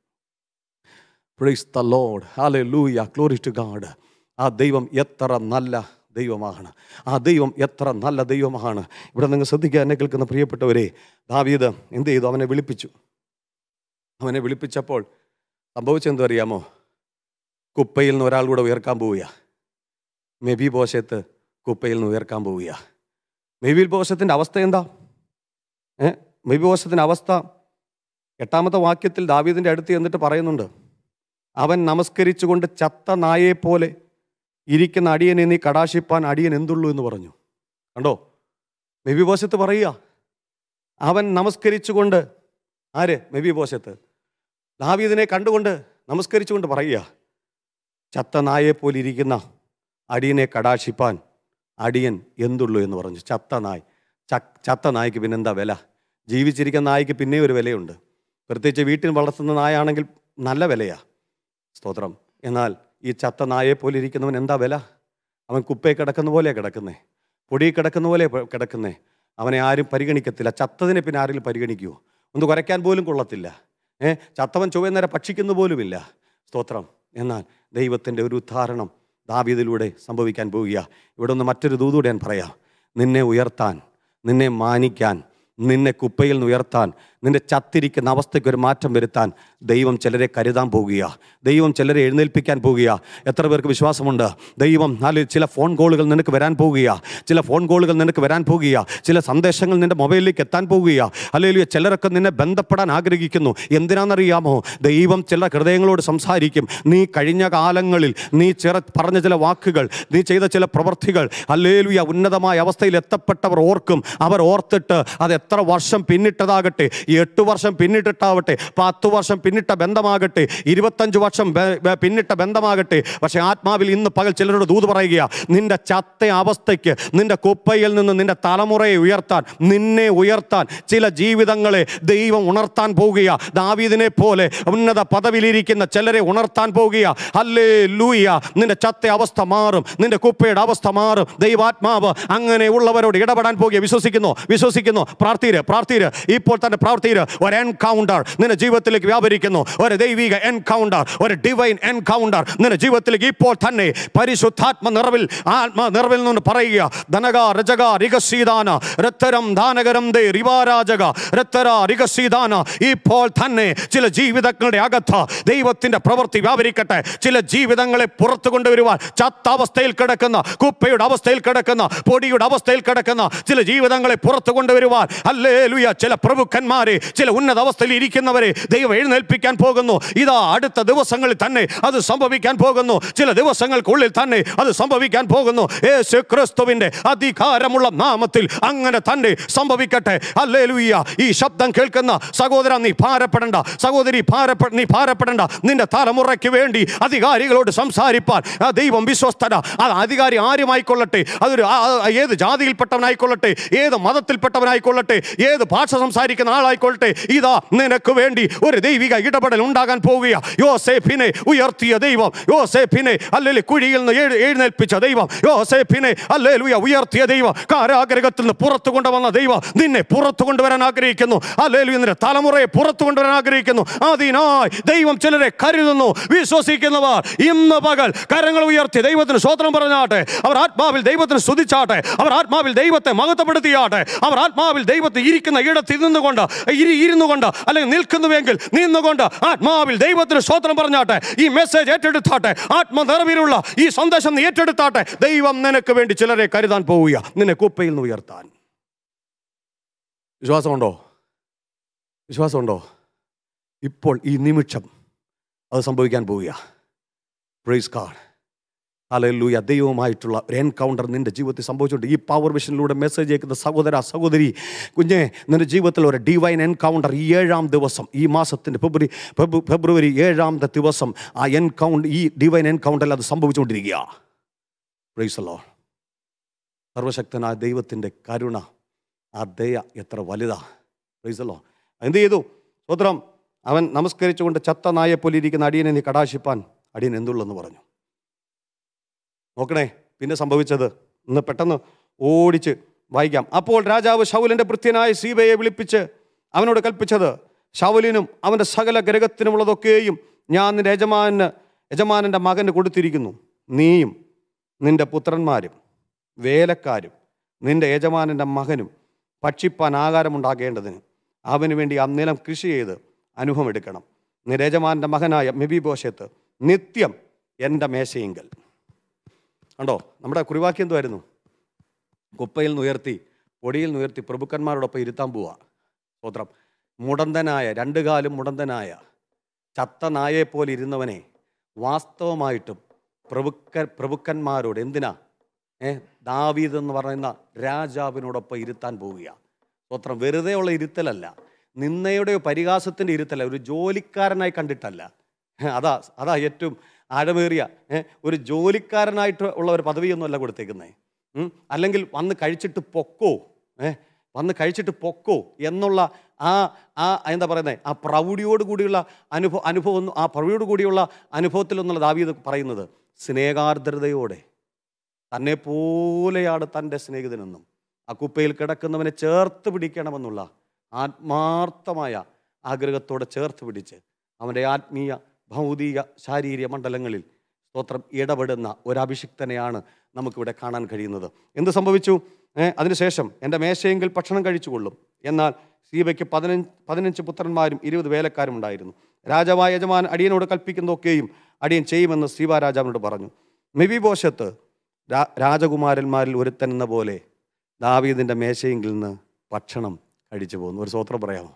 Speaker 1: praise the Lord hallelujah glory to God ആ ദൈവം എത്ര നല്ല ദൈവമാണ് ആ ദൈവം എത്ര നല്ല ദൈവമാണ് ഇവിടെ നിങ്ങൾ ശ്രദ്ധിക്കുക എന്നെ കേൾക്കുന്ന പ്രിയപ്പെട്ടവരെ ദാവീദ് എന്ത് ചെയ്തു അവനെ വിളിപ്പിച്ചു അവനെ വിളിപ്പിച്ചപ്പോൾ സംഭവിച്ചെന്തോ അറിയാമോ കുപ്പയിൽ നിന്ന് ഒരാൾ കൂടെ ഉയർക്കാൻ പോവുക മെബി ബോശത്ത് കുപ്പയിൽ നിന്ന് ഉയർക്കാൻ പോവുക മെബിൽ ബോശത്തിൻ്റെ അവസ്ഥ എന്താ ഏ മെബി ബോശത്തിൻ്റെ അവസ്ഥ എട്ടാമത്തെ വാക്യത്തിൽ ദാവീദിൻ്റെ അടുത്ത് എന്നിട്ട് പറയുന്നുണ്ട് അവൻ നമസ്കരിച്ചുകൊണ്ട് ചത്ത നായെപ്പോലെ ഇരിക്കുന്ന അടിയനെ നീ കടാശിപ്പാൻ അടിയൻ എന്തുള്ളൂ എന്ന് പറഞ്ഞു കണ്ടോ മെബിബോശത്ത് പറയുക അവൻ നമസ്കരിച്ചുകൊണ്ട് ആര് മെബിബോശത്ത് ദാവീദിനെ കണ്ടുകൊണ്ട് നമസ്കരിച്ചുകൊണ്ട് പറയുക ചത്ത നായെപ്പോലെ ഇരിക്കുന്ന അടിയനെ കടാശിപ്പാൻ അടിയൻ എന്തുള്ളൂ എന്ന് പറഞ്ഞു ചത്ത നായ് ച- ചത്ത നായ്ക്ക് പിന്നെന്താ വില ജീവിച്ചിരിക്കുന്ന നായ്ക്ക് പിന്നെയും ഒരു വിലയുണ്ട് പ്രത്യേകിച്ച് വീട്ടിൽ വളർത്തുന്ന നായാണെങ്കിൽ നല്ല വിലയാ സ്തോത്രം എന്നാൽ ഈ ചത്ത നായെ പോലെ ഇരിക്കുന്നവൻ എന്താ വില അവൻ കുപ്പേ കിടക്കുന്ന പോലെയാണ് കിടക്കുന്നേ പൊടി കിടക്കുന്ന പോലെ കിടക്കുന്നേ അവനെ ആരും പരിഗണിക്കത്തില്ല ചത്തതിനെ പിന്നെ ആരെങ്കിലും പരിഗണിക്കുമോ ഒന്ന് കുരയ്ക്കാൻ പോലും കൊള്ളത്തില്ല ഏ ചത്തവൻ ചൊവ്വ നേരെ ഭക്ഷിക്കുന്ന പോലുമില്ല സ്തോത്രം എന്നാൽ ദൈവത്തിൻ്റെ ഒരു ഉദാഹരണം ദാവീദിലൂടെ സംഭവിക്കാൻ പോവുക ഇവിടെ ഒന്ന് മറ്റൊരു ദൂതൂടെ ഞാൻ പറയാം നിന്നെ ഉയർത്താൻ നിന്നെ മാനിക്കാൻ നിന്നെ കുപ്പയിൽ നിന്ന് ഉയർത്താൻ നിന്റെ ചത്തിരിക്കുന്ന അവസ്ഥയ്ക്ക് ഒരു മാറ്റം വരുത്താൻ ദൈവം ചിലരെ കരുതാൻ പോകുക ദൈവം ചിലരെ എഴുന്നേൽപ്പിക്കാൻ പോകുക എത്ര പേർക്ക് വിശ്വാസമുണ്ട് ദൈവം നാല് ചില ഫോൺ കോളുകൾ നിനക്ക് വരാൻ പോകുക ചില ഫോൺ കോളുകൾ നിനക്ക് വരാൻ പോകുക ചില സന്ദേശങ്ങൾ നിന്റെ മൊബൈലിലേക്ക് എത്താൻ പോകുക അല്ലെങ്കിൽ ചിലരൊക്കെ നിന്നെ ബന്ധപ്പെടാൻ ആഗ്രഹിക്കുന്നു എന്തിനാണെന്നറിയാമോ ദൈവം ചില ഹൃദയങ്ങളോട് സംസാരിക്കും നീ കഴിഞ്ഞ കാലങ്ങളിൽ നീ ചില പറഞ്ഞ ചില വാക്കുകൾ നീ ചെയ്ത ചില പ്രവൃത്തികൾ അല്ലേലുയ ഉന്നതമായ അവസ്ഥയിൽ എത്തപ്പെട്ടവർ ഓർക്കും അവർ ഓർത്തിട്ട് അത് എത്ര വർഷം പിന്നിട്ടതാകട്ടെ ഈ എട്ട് വർഷം പിന്നിട്ടിട്ടാവട്ടെ പത്ത് വർഷം പിന്നിട്ട ബന്ധമാകട്ടെ ഇരുപത്തഞ്ച് വർഷം ബ- ബ- പിന്നിട്ട ബന്ധമാകട്ടെ പക്ഷെ ആത്മാവിൽ ഇന്ന് പകൽ ചിലരോട് ദൂത് പറയുക നിന്റെ ചത്ത അവസ്ഥയ്ക്ക് നിന്റെ കുപ്പയിൽ നിന്ന് നിന്റെ തലമുറയെ ഉയർത്താൻ നിന്നെ ഉയർത്താൻ ചില ജീവിതങ്ങളെ ദൈവം ഉണർത്താൻ പോവുകയാ ദാവീദിനെ പോലെ ഉന്നത പദവിയിലിരിക്കുന്ന ചിലരെ ഉണർത്താൻ പോവുകയാ അല്ലേ ലൂയ നിന്റെ ചത്ത അവസ്ഥ മാറും നിന്റെ കുപ്പയുടെ അവസ്ഥ മാറും ദൈവാത്മാവ് അങ്ങനെയുള്ളവരോട് ഇടപെടാൻ പോകുക വിശ്വസിക്കുന്നു വിശ്വസിക്കുന്നു പ്രാർത്ഥീര് പ്രാർത്ഥീര് ഇപ്പോൾ തന്നെ പ്രാർത്ഥീര് ഒരു എൻകൗണ്ടർ നിന്റെ ജീവിതത്തിലേക്ക് വ്യാപരിക്കുന്നു ഒരു ദൈവിക എൻകൗണ്ടർ ഒരു ഡിവൈൻ എൻകൗണ്ടർ നിന്റെ ജീവിതത്തിലേക്ക് ഇപ്പോൾ തന്നെ പരിശുദ്ധാത്മ നിറവിൽ ആത്മ നിറവിൽ നിന്ന് പറയുക ധനക രജക റികസീദാന രത്തരം ദാനകരം ദേ റിവാരാജക രത്തര റികസീദാന ഇപ്പോൾ തന്നെ ചില ജീവിതങ്ങളുടെ അകത്ത് ദൈവത്തിന്റെ പ്രവൃത്തി വ്യാപരിക്കട്ടെ ചില ജീവിതങ്ങളെ പുറത്തു കൊണ്ടുവരുവാൻ ചത്ത അവസ്ഥയിൽ കിടക്കുന്ന കുപ്പയുടെ അവസ്ഥയിൽ കിടക്കുന്ന പൊടിയുടെ അവസ്ഥയിൽ കിടക്കുന്ന ചില ജീവിതങ്ങളെ പുറത്തു കൊണ്ടുവരുവാൻ അല്ലേ ലുയ ചില പ്രഭുക്കന്മാരെ ചില ഉന്നത അവസ്ഥയിൽ ഇരിക്കുന്നവരെ ദൈവം എഴുന്നേൽപ്പിക്കാൻ പോകുന്നു ഇതാ അടുത്ത ദിവസങ്ങളിൽ തന്നെ അത് സംഭവിക്കാൻ പോകുന്നു ചില ദിവസങ്ങൾക്കുള്ളിൽ തന്നെ അത് സംഭവിക്കാൻ പോകുന്നു യേശു ക്രിസ്തുവിന്റെ അധികാരമുള്ള നാമത്തിൽ അങ്ങനെ തന്നെ സംഭവിക്കട്ടെ അല്ലേ ലുയ്യ ഈ ശബ്ദം കേൾക്കുന്ന സഹോദര നീ ഭാരപ്പെടണ്ട സഹോദരി ഭാരപ്പെ നീ ഭാരപ്പെടണ്ട നിന്റെ തലമുറയ്ക്ക് വേണ്ടി അധികാരികളോട് സംസാരിപ്പാൻ ആ ദൈവം വിശ്വസ്തന ആ അധികാരി ആരുമായിക്കൊള്ളട്ടെ അതൊരു ആ- ആ- ഏത് ജാതിയിൽപ്പെട്ടവനായിക്കൊള്ളട്ടെ ഏത് മതത്തിൽപ്പെട്ടവനായിക്കൊള്ളട്ടെ ഏത് ഭാഷ സംസാരിക്കുന്ന ആളായിക്കൊള്ളട്ടെ ഇതാ നിനക്ക് വേണ്ടി ഒരു ദൈവിക ഇടപെടൽ ഉണ്ടാകാൻ പോവുക യോസേഫിനെ ഉയർത്തിയ ദൈവം യോസേഫിനെ അല്ലെങ്കിൽ കുഴിയിൽ നിന്ന് എഴു- എഴുന്നേൽപ്പിച്ച ദൈവം യോസേഫിനെ അല്ലേലുയ ഉയർത്തിയ ദൈവം കാരാഗ്രഹത്തിൽ നിന്ന് പുറത്തു കൊണ്ടുവന്ന ദൈവം നിന്നെ പുറത്തു കൊണ്ടുവരാൻ ആഗ്രഹിക്കുന്നു അല്ലേലു നിന്റെ തലമുറയെ പുറത്തു കൊണ്ടുവരാൻ ആഗ്രഹിക്കുന്നു അതിനായി ദൈവം ചിലരെ കരുതുന്നു വിശ്വസിക്കുന്നവർ ഇന്ന് പകൽ കരങ്ങൾ ഉയർത്തി ദൈവത്തിന് സ്വോത്രം പറഞ്ഞാട്ടെ അവർ ആത്മാവിൽ ദൈവത്തിന് സ്തുതിച്ചാട്ടെ അവർ ആത്മാവിൽ ദൈവത്തെ മഹത്വപ്പെടുത്തിയാട്ടെ അവർ ആത്മാവിൽ ദൈവത്തെ ഇരിക്കുന്ന ഇടത്തിൽ നിന്നുകൊണ്ട് ഇരി ഇരുന്നു കൊണ്ട് അല്ലെങ്കിൽ നിൽക്കുന്നുവെങ്കിൽ നിന്നുകൊണ്ട് ആത്മാവിൽ ദൈവത്തിന് സ്വോത്രം പറഞ്ഞാട്ടെ ഈ മെസ്സേജ് ഏറ്റെടുത്താട്ടെ ആത്മനിറവിലുള്ള ഈ സന്ദേശം നീ ഏറ്റെടുത്താട്ടെ ദൈവം നിനക്ക് വേണ്ടി ചിലരെ കരുതാൻ പോവുക നിന്നെ കുപ്പയിൽ നിന്ന് ഉയർത്താൻ വിശ്വാസമുണ്ടോ വിശ്വാസമുണ്ടോ ഇപ്പോൾ ഈ നിമിഷം അത് സംഭവിക്കാൻ പോവുക പ്രൈസ് കാർഡ് അലല്ലൂയ ദൈവവുമായിട്ടുള്ള ഒരു എൻകൗണ്ടർ നിന്റെ ജീവിതത്തിൽ സംഭവിച്ചുകൊണ്ട് ഈ പവർ വിഷനിലൂടെ മെസ്സേജ് അയക്കുന്ന സഹോദര സഹോദരി കുഞ്ഞെ നിന്റെ ജീവിതത്തിൽ ഒരു ഡിവൈൻ എൻകൗണ്ടർ ഈ ഏഴാം ദിവസം ഈ മാസത്തിൻ്റെ ഫെബ്രുവരി ഫെബ്രു- ഫെബ്രുവരി ഏഴാമത്തെ ദിവസം ആ എൻകൗണ്ട് ഈ ഡിവൈൻ എൻകൗണ്ടറിൽ അത് സംഭവിച്ചുകൊണ്ടിരിക്കുക പ്രൈസല്ലോ സർവശക്തനായ ദൈവത്തിൻ്റെ കരുണ ആ ദയ എത്ര വലുതാ പ്രൈസല്ലോ എന്ത് ചെയ്തു സ്വത്രം അവൻ നമസ്കരിച്ചുകൊണ്ട് ചത്ത നായെ പോലെ ഇരിക്കുന്ന അടിയനെ നീ കടാശിപ്പാൻ അടിയൻ എന്തുള്ളെന്ന് പറഞ്ഞു നോക്കണേ പിന്നെ സംഭവിച്ചത് ഇന്ന് പെട്ടെന്ന് ഓടിച്ച് വായിക്കാം അപ്പോൾ രാജാവ് ശൗലിൻ്റെ ഭൃത്യനായ സീബയെ വിളിപ്പിച്ച് അവനോട് കൽപ്പിച്ചത് ശൗലിനും അവൻ്റെ സകല ഗ്രഹത്തിനുമുള്ളതൊക്കെയും ഞാൻ നിന്റെ യജമാന് യജമാനൻ്റെ മകന് കൊടുത്തിരിക്കുന്നു നീയും നിന്റെ പുത്രന്മാരും വേലക്കാരും നിന്റെ യജമാനൻ്റെ മകനും ഭക്ഷിപ്പാൻ ആകാരമുണ്ടാകേണ്ടതിന് അവന് വേണ്ടി ആ നിലം കൃഷി ചെയ്ത് അനുഭവം എടുക്കണം നിന്റെ യജമാനൻ്റെ മകനായ മെബിബോശത്ത് നിത്യം എൻ്റെ മേശയെങ്കൽ കണ്ടോ നമ്മുടെ കുറിവാക്യം എന്തുമായിരുന്നു കുപ്പയിൽ നിന്ന് ഉയർത്തി പൊടിയിൽ നിന്ന് ഉയർത്തി പ്രഭുക്കന്മാരോടൊപ്പം ഇരുത്താൻ പോവാ സ്തോത്രം മുടന്തനായ രണ്ട് കാലും മുടന്തനായ ചത്ത നായെപ്പോലെ ഇരുന്നവനെ വാസ്തവമായിട്ടും പ്രഭുക്ക പ്രഭുക്കന്മാരോട് എന്തിനാ ഏ ദാവീദ് എന്ന് പറയുന്ന രാജാവിനോടൊപ്പം ഇരുത്താൻ പോവുക സ്തോത്രം വെറുതെ ഉള്ള ഇരുത്തലല്ല നിന്നയുടെയോ പരിഹാസത്തിൻ്റെ ഇരുത്തല്ല ഒരു ജോലിക്കാരനായി കണ്ടിട്ടല്ല ഏ, അതാ അതാ ഏറ്റവും ആഴമേറിയ ഏ, ഒരു ജോലിക്കാരനായിട്ട് ഉള്ള ഒരു പദവിയൊന്നുമല്ല കൊടുത്തേക്കുന്നത് അല്ലെങ്കിൽ വന്ന് കഴിച്ചിട്ട് പൊക്കോ ഏ വന്ന് കഴിച്ചിട്ട് പൊക്കോ എന്നുള്ള ആ ആ എന്താ പറയുന്നത് ആ പ്രൗഢിയോട് കൂടിയുള്ള അനുഭവ അനുഭവം ആ പ്രൗഢിയോട് കൂടിയുള്ള അനുഭവത്തിലൊന്നുള്ള ദാവീദ് പറയുന്നത് സ്നേഹാർദ്രതയോടെ തന്നെ പോലെയാണ് തൻ്റെ സ്നേഹിതനെന്നും ആ കുപ്പയിൽ കിടക്കുന്നവനെ ചേർത്ത് പിടിക്കണമെന്നുള്ള ആത്മാർത്ഥമായ ആഗ്രഹത്തോടെ ചേർത്ത് പിടിച്ച് അവൻ്റെ ആത്മീയ ഭൗതിക ശാരീരിക മണ്ഡലങ്ങളിൽ സ്തോത്രം ഇടപെടുന്ന ഒരു അഭിഷിക്തനെയാണ് നമുക്കിവിടെ കാണാൻ കഴിയുന്നത് എന്ത് സംഭവിച്ചു ഏ, അതിനുശേഷം എൻ്റെ മേശയെങ്കിൽ ഭക്ഷണം കഴിച്ചുകൊള്ളും എന്നാൽ സീബയ്ക്ക് പതിനഞ്ച് പതിനഞ്ച് പുത്രന്മാരും ഇരുപത് വേലക്കാരും ഉണ്ടായിരുന്നു രാജാവായ യജമാൻ അടിയനോട് കൽപ്പിക്കുന്നതൊക്കെയും അടിയൻ ചെയ്യുമെന്ന് സീബ രാജാവിനോട് പറഞ്ഞു മെബിബോശത്ത് രാ രാജകുമാരന്മാരിൽ ഒരുത്തൻ എന്ന പോലെ ദാവീദിൻ്റെ മേശയെങ്കിൽ നിന്ന് ഭക്ഷണം കഴിച്ചു പോകുന്നു ഒരു സ്വോത്രം പറയാമോ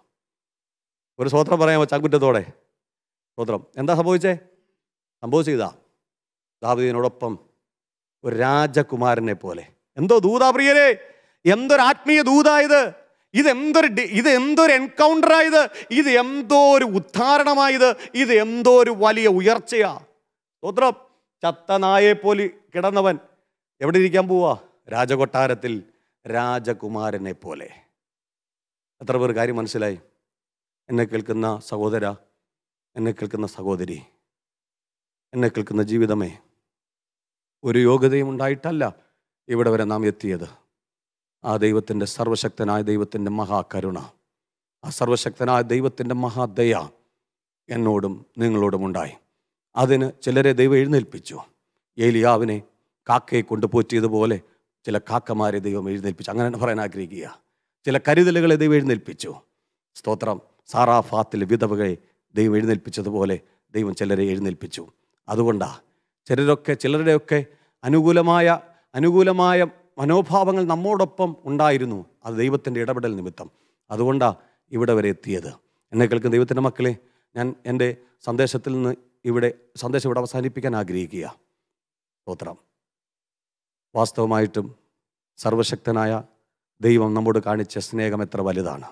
Speaker 1: ഒരു സ്വോത്രം പറയാമോ ചങ്കുറ്റത്തോടെ സ്വോത്രം എന്താ സംഭവിച്ചേ സംഭവിച്ചതാ ദാവീദിനോടൊപ്പം ഒരു രാജകുമാരനെ പോലെ എന്തോ ദൂതാ പ്രിയരെ എന്തൊരു ആത്മീയ ദൂതാ ഇത് ഇത് എന്തൊരു ഡി- ഇത് എന്തൊരു എൻകൗണ്ടറായത് ഇത് എന്തോ ഒരു ഉദ്ധാരണമായത് ഇത് എന്തോ ഒരു വലിയ ഉയർച്ചയാ സ്തോത്രം ചത്ത നായെ പോലെ കിടന്നവൻ എവിടെ ഇരിക്കാൻ പോവാ രാജകൊട്ടാരത്തിൽ രാജകുമാരനെ പോലെ എത്ര പേർ കാര്യം മനസ്സിലായി എന്നെ കേൾക്കുന്ന സഹോദര എന്നെ കേൾക്കുന്ന സഹോദരി എന്നെ കേൾക്കുന്ന ജീവിതമേ ഒരു യോഗ്യതയും ഉണ്ടായിട്ടല്ല ഇവിടെ വരെ നാം എത്തിയത് ആ ദൈവത്തിൻ്റെ സർവശക്തനായ ദൈവത്തിൻ്റെ മഹാകരുണ ആ സർവശക്തനായ ദൈവത്തിൻ്റെ മഹാദയ എന്നോടും നിങ്ങളോടും ഉണ്ടായി അതിന് ചിലരെ ദൈവം എഴുന്നേൽപ്പിച്ചു ഏലിയാവിനെ കാക്കയെ കൊണ്ട് പോറ്റിയതുപോലെ ചില കാക്കമാരെ ദൈവം എഴുന്നേൽപ്പിച്ചു അങ്ങനെ പറയാൻ ആഗ്രഹിക്കുക ചില കരുതലുകളെ ദൈവം എഴുന്നേൽപ്പിച്ചു സ്തോത്രം സാറാഫാത്തിലെ വിധവകളെ ദൈവം എഴുന്നേൽപ്പിച്ചതുപോലെ ദൈവം ചിലരെ എഴുന്നേൽപ്പിച്ചു അതുകൊണ്ടാ ചിലരൊക്കെ ചിലരുടെയൊക്കെ അനുകൂലമായ അനുകൂലമായ മനോഭാവങ്ങൾ നമ്മോടൊപ്പം ഉണ്ടായിരുന്നു അത് ദൈവത്തിൻ്റെ ഇടപെടൽ നിമിത്തം അതുകൊണ്ടാ ഇവിടെ വരെ എത്തിയത് എന്നെ കേൾക്കുന്ന ദൈവത്തിൻ്റെ മക്കളെ ഞാൻ എൻ്റെ സന്ദേശത്തിൽ നിന്ന് ഇവിടെ സന്ദേശം ഇവിടെ അവസാനിപ്പിക്കാൻ ആഗ്രഹിക്കുക സ്തോത്രം വാസ്തവമായിട്ടും സർവശക്തനായ ദൈവം നമ്മോട് കാണിച്ച സ്നേഹം എത്ര വലുതാണ്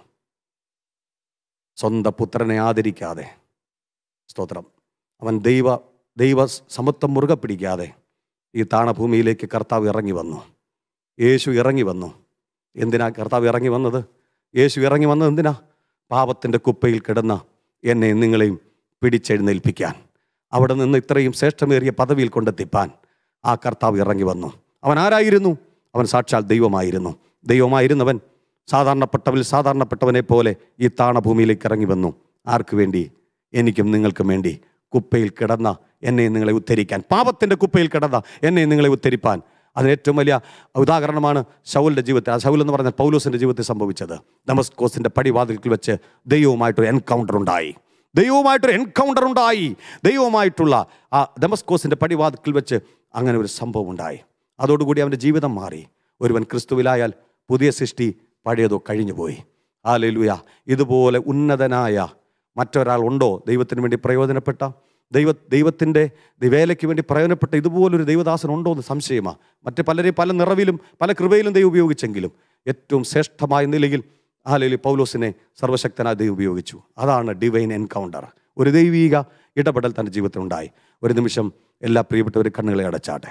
Speaker 1: സ്വന്തം പുത്രനെ ആദരിക്കാതെ സ്തോത്രം അവൻ ദൈവ ദൈവ സമത്വം മുറുകെ പിടിക്കാതെ ഈ താണഭൂമിയിലേക്ക് കർത്താവ് ഇറങ്ങി വന്നു യേശു ഇറങ്ങി വന്നു എന്തിനാ കർത്താവ് ഇറങ്ങി വന്നത് യേശു ഇറങ്ങി വന്നത് എന്തിനാ പാപത്തിൻ്റെ കുപ്പയിൽ കിടന്ന എന്നെ നിങ്ങളെയും പിടിച്ചെഴുന്നേൽപ്പിക്കാൻ അവിടെ നിന്ന് ഇത്രയും ശ്രേഷ്ഠമേറിയ പദവിയിൽ കൊണ്ടെത്തിപ്പാൻ ആ കർത്താവ് ഇറങ്ങി വന്നു അവൻ ആരായിരുന്നു അവൻ സാക്ഷാൽ ദൈവമായിരുന്നു ദൈവമായിരുന്നവൻ സാധാരണപ്പെട്ടവരിൽ സാധാരണപ്പെട്ടവനെ പോലെ ഈ താണഭൂമിയിലേക്ക് ഇറങ്ങി വന്നു ആർക്ക് വേണ്ടി എനിക്കും നിങ്ങൾക്കും വേണ്ടി കുപ്പയിൽ കിടന്ന എന്നെ നിങ്ങളെ ഉദ്ധരിക്കാൻ പാപത്തിൻ്റെ കുപ്പയിൽ കിടന്ന എന്നെ നിങ്ങളെ ഉദ്ധരിപ്പാൻ അതിന് ഏറ്റവും വലിയ ഉദാഹരണമാണ് ശൗലിൻ്റെ ജീവിതത്തിൽ ആ ശൗൽ എന്ന് പറഞ്ഞാൽ പൗലോസിൻ്റെ ജീവിതത്തിൽ സംഭവിച്ചത് ഡമസ്കോസിൻ്റെ പടിവാതിൽക്കിൽ വെച്ച് ദൈവവുമായിട്ടൊരു എൻകൗണ്ടർ ഉണ്ടായി ദൈവവുമായിട്ടൊരു എൻകൗണ്ടർ ഉണ്ടായി ദൈവവുമായിട്ടുള്ള ആ ഡമസ്കോസിൻ്റെ പടിവാതിൽക്കിൽ വെച്ച് അങ്ങനെ ഒരു സംഭവം ഉണ്ടായി അതോടുകൂടി അവൻ്റെ ജീവിതം മാറി ഒരുവൻ ക്രിസ്തുവിലായാൽ പുതിയ സൃഷ്ടി പഴയതോ കഴിഞ്ഞുപോയി ആ ലെലുയ ഇതുപോലെ ഉന്നതനായ മറ്റൊരാൾ ഉണ്ടോ ദൈവത്തിന് വേണ്ടി പ്രയോജനപ്പെട്ട ദൈവ ദൈവത്തിൻ്റെ വേലയ്ക്ക് വേണ്ടി പ്രയോജനപ്പെട്ട ഇതുപോലൊരു ദൈവദാസൻ ഉണ്ടോ എന്ന് സംശയമാണ് മറ്റ് പലരെയും പല നിറവിലും പല കൃപയിലും ദൈവം ഉപയോഗിച്ചെങ്കിലും ഏറ്റവും ശ്രേഷ്ഠമായ നിലയിൽ ആ ലേലി പൗലോസിനെ സർവശക്തനായ ദൈവം ഉപയോഗിച്ചു അതാണ് ഡിവൈൻ എൻകൗണ്ടർ ഒരു ദൈവീക ഇടപെടൽ തൻ്റെ ജീവിതത്തിൽ ഉണ്ടായി ഒരു നിമിഷം എല്ലാ പ്രിയപ്പെട്ടവരും കണ്ണുകളെ അടച്ചാട്ടെ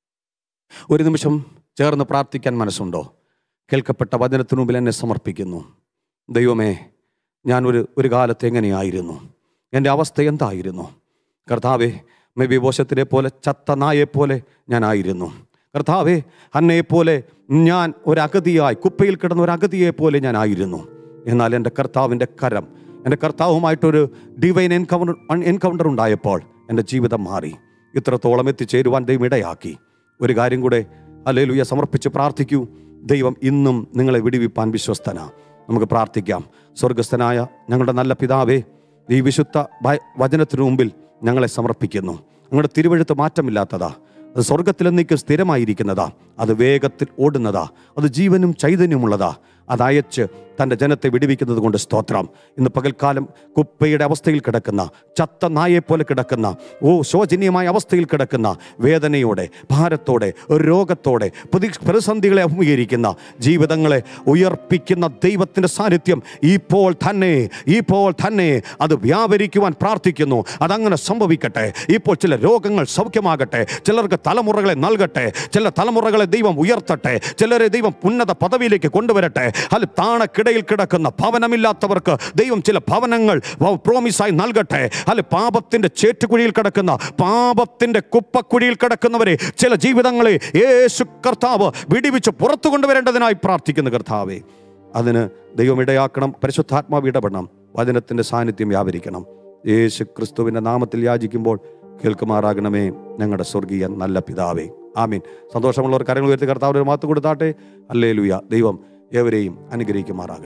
Speaker 1: ഒരു നിമിഷം ചേർന്ന് പ്രാർത്ഥിക്കാൻ മനസ്സുണ്ടോ കേൾക്കപ്പെട്ട വചനത്തിനു മുമ്പിൽ എന്നെ സമർപ്പിക്കുന്നു ദൈവമേ ഞാൻ ഒരു ഒരു കാലത്ത് എങ്ങനെയായിരുന്നു എൻ്റെ അവസ്ഥ എന്തായിരുന്നു കർത്താവെ മെബി ബോശത്തിനെ പോലെ ചത്ത നായെപ്പോലെ ഞാനായിരുന്നു കർത്താവെ അന്നയെപ്പോലെ ഞാൻ ഒരു അഗതിയായി കുപ്പയിൽ കിടന്ന ഒരു അഗതിയെ പോലെ ഞാനായിരുന്നു എന്നാൽ എൻ്റെ കർത്താവിൻ്റെ കരം എൻ്റെ കർത്താവുമായിട്ടൊരു ഡിവൈൻ എൻകൗണ്ടർ എൻകൗണ്ടർ ഉണ്ടായപ്പോൾ എൻ്റെ ജീവിതം മാറി ഇത്രത്തോളം എത്തിച്ചേരുവാൻ ദൈവം ഇടയാക്കി ഒരു കാര്യം കൂടെ അല്ലേലുയ സമർപ്പിച്ച് പ്രാർത്ഥിക്കൂ ദൈവം ഇന്നും നിങ്ങളെ വിടിവിപ്പാൻ വിശ്വസ്തനാ നമുക്ക് പ്രാർത്ഥിക്കാം സ്വർഗസ്ഥനായ ഞങ്ങളുടെ നല്ല പിതാവേ ഈ വിശുദ്ധ വ- വചനത്തിനു മുമ്പിൽ ഞങ്ങളെ സമർപ്പിക്കുന്നു ഞങ്ങളുടെ തിരുവഴുത്ത് മാറ്റമില്ലാത്തതാ അത് സ്വർഗത്തിലെന്നേക്കും സ്ഥിരമായിരിക്കുന്നതാ അത് വേഗത്തിൽ ഓടുന്നതാ അത് ജീവനും ചൈതന്യമുള്ളതാ അത് അയച്ച് തൻ്റെ ജനത്തെ വിടുവിക്കുന്നത് കൊണ്ട് സ്തോത്രം ഇന്ന് പകൽക്കാലം കുപ്പയുടെ അവസ്ഥയിൽ കിടക്കുന്ന ചത്ത നായെപ്പോലെ കിടക്കുന്ന ഓ ശോചനീയമായ അവസ്ഥയിൽ കിടക്കുന്ന വേദനയോടെ ഭാരത്തോടെ രോഗത്തോടെ പ്രതി പ്രതിസന്ധികളെ അഭിമുഖീകരിക്കുന്ന ജീവിതങ്ങളെ ഉയർപ്പിക്കുന്ന ദൈവത്തിൻ്റെ സാന്നിധ്യം ഇപ്പോൾ തന്നെ ഇപ്പോൾ തന്നെ അത് വ്യാപരിക്കുവാൻ പ്രാർത്ഥിക്കുന്നു അതങ്ങനെ സംഭവിക്കട്ടെ ഇപ്പോൾ ചില രോഗങ്ങൾ സൗഖ്യമാകട്ടെ ചിലർക്ക് തലമുറകളെ നൽകട്ടെ ചില തലമുറകളെ ദൈവം ഉയർത്തട്ടെ ചിലരെ ദൈവം ഉന്നത പദവിയിലേക്ക് കൊണ്ടുവരട്ടെ അല്ല താണക്കിടയിൽ കിടക്കുന്ന ഭവനമില്ലാത്തവർക്ക് ദൈവം ചില ഭവനങ്ങൾ വ- പ്രോമിസായി നൽകട്ടെ അല്ല പാപത്തിന്റെ ചേറ്റുകുഴിയിൽ കിടക്കുന്ന പാപത്തിന്റെ കുപ്പക്കുഴിയിൽ കിടക്കുന്നവരെ ചില ജീവിതങ്ങളെ യേശു കർത്താവ് വിടിവിച്ച് പുറത്തു കൊണ്ടുവരേണ്ടതിനായി പ്രാർത്ഥിക്കുന്ന കർത്താവേ അതിന് ദൈവം ഇടയാക്കണം പരിശുദ്ധാത്മാവ് ഇടപെടണം വചനത്തിന്റെ സാന്നിധ്യം വ്യാപരിക്കണം യേശു ക്രിസ്തുവിന്റെ നാമത്തിൽ യാചിക്കുമ്പോൾ കേൾക്കുമാറാകണമേ ഞങ്ങളുടെ സ്വർഗീയ നല്ല പിതാവേ ആമീൻ സന്തോഷമുള്ളവർ കരങ്ങൾ ഉയർത്തി കർത്താവിന് മാത്തു കൊടുത്താട്ടെ അല്ലേ ദൈവം ഏവരെയും അനുഗ്രഹിക്കുമാറാകട്ടെ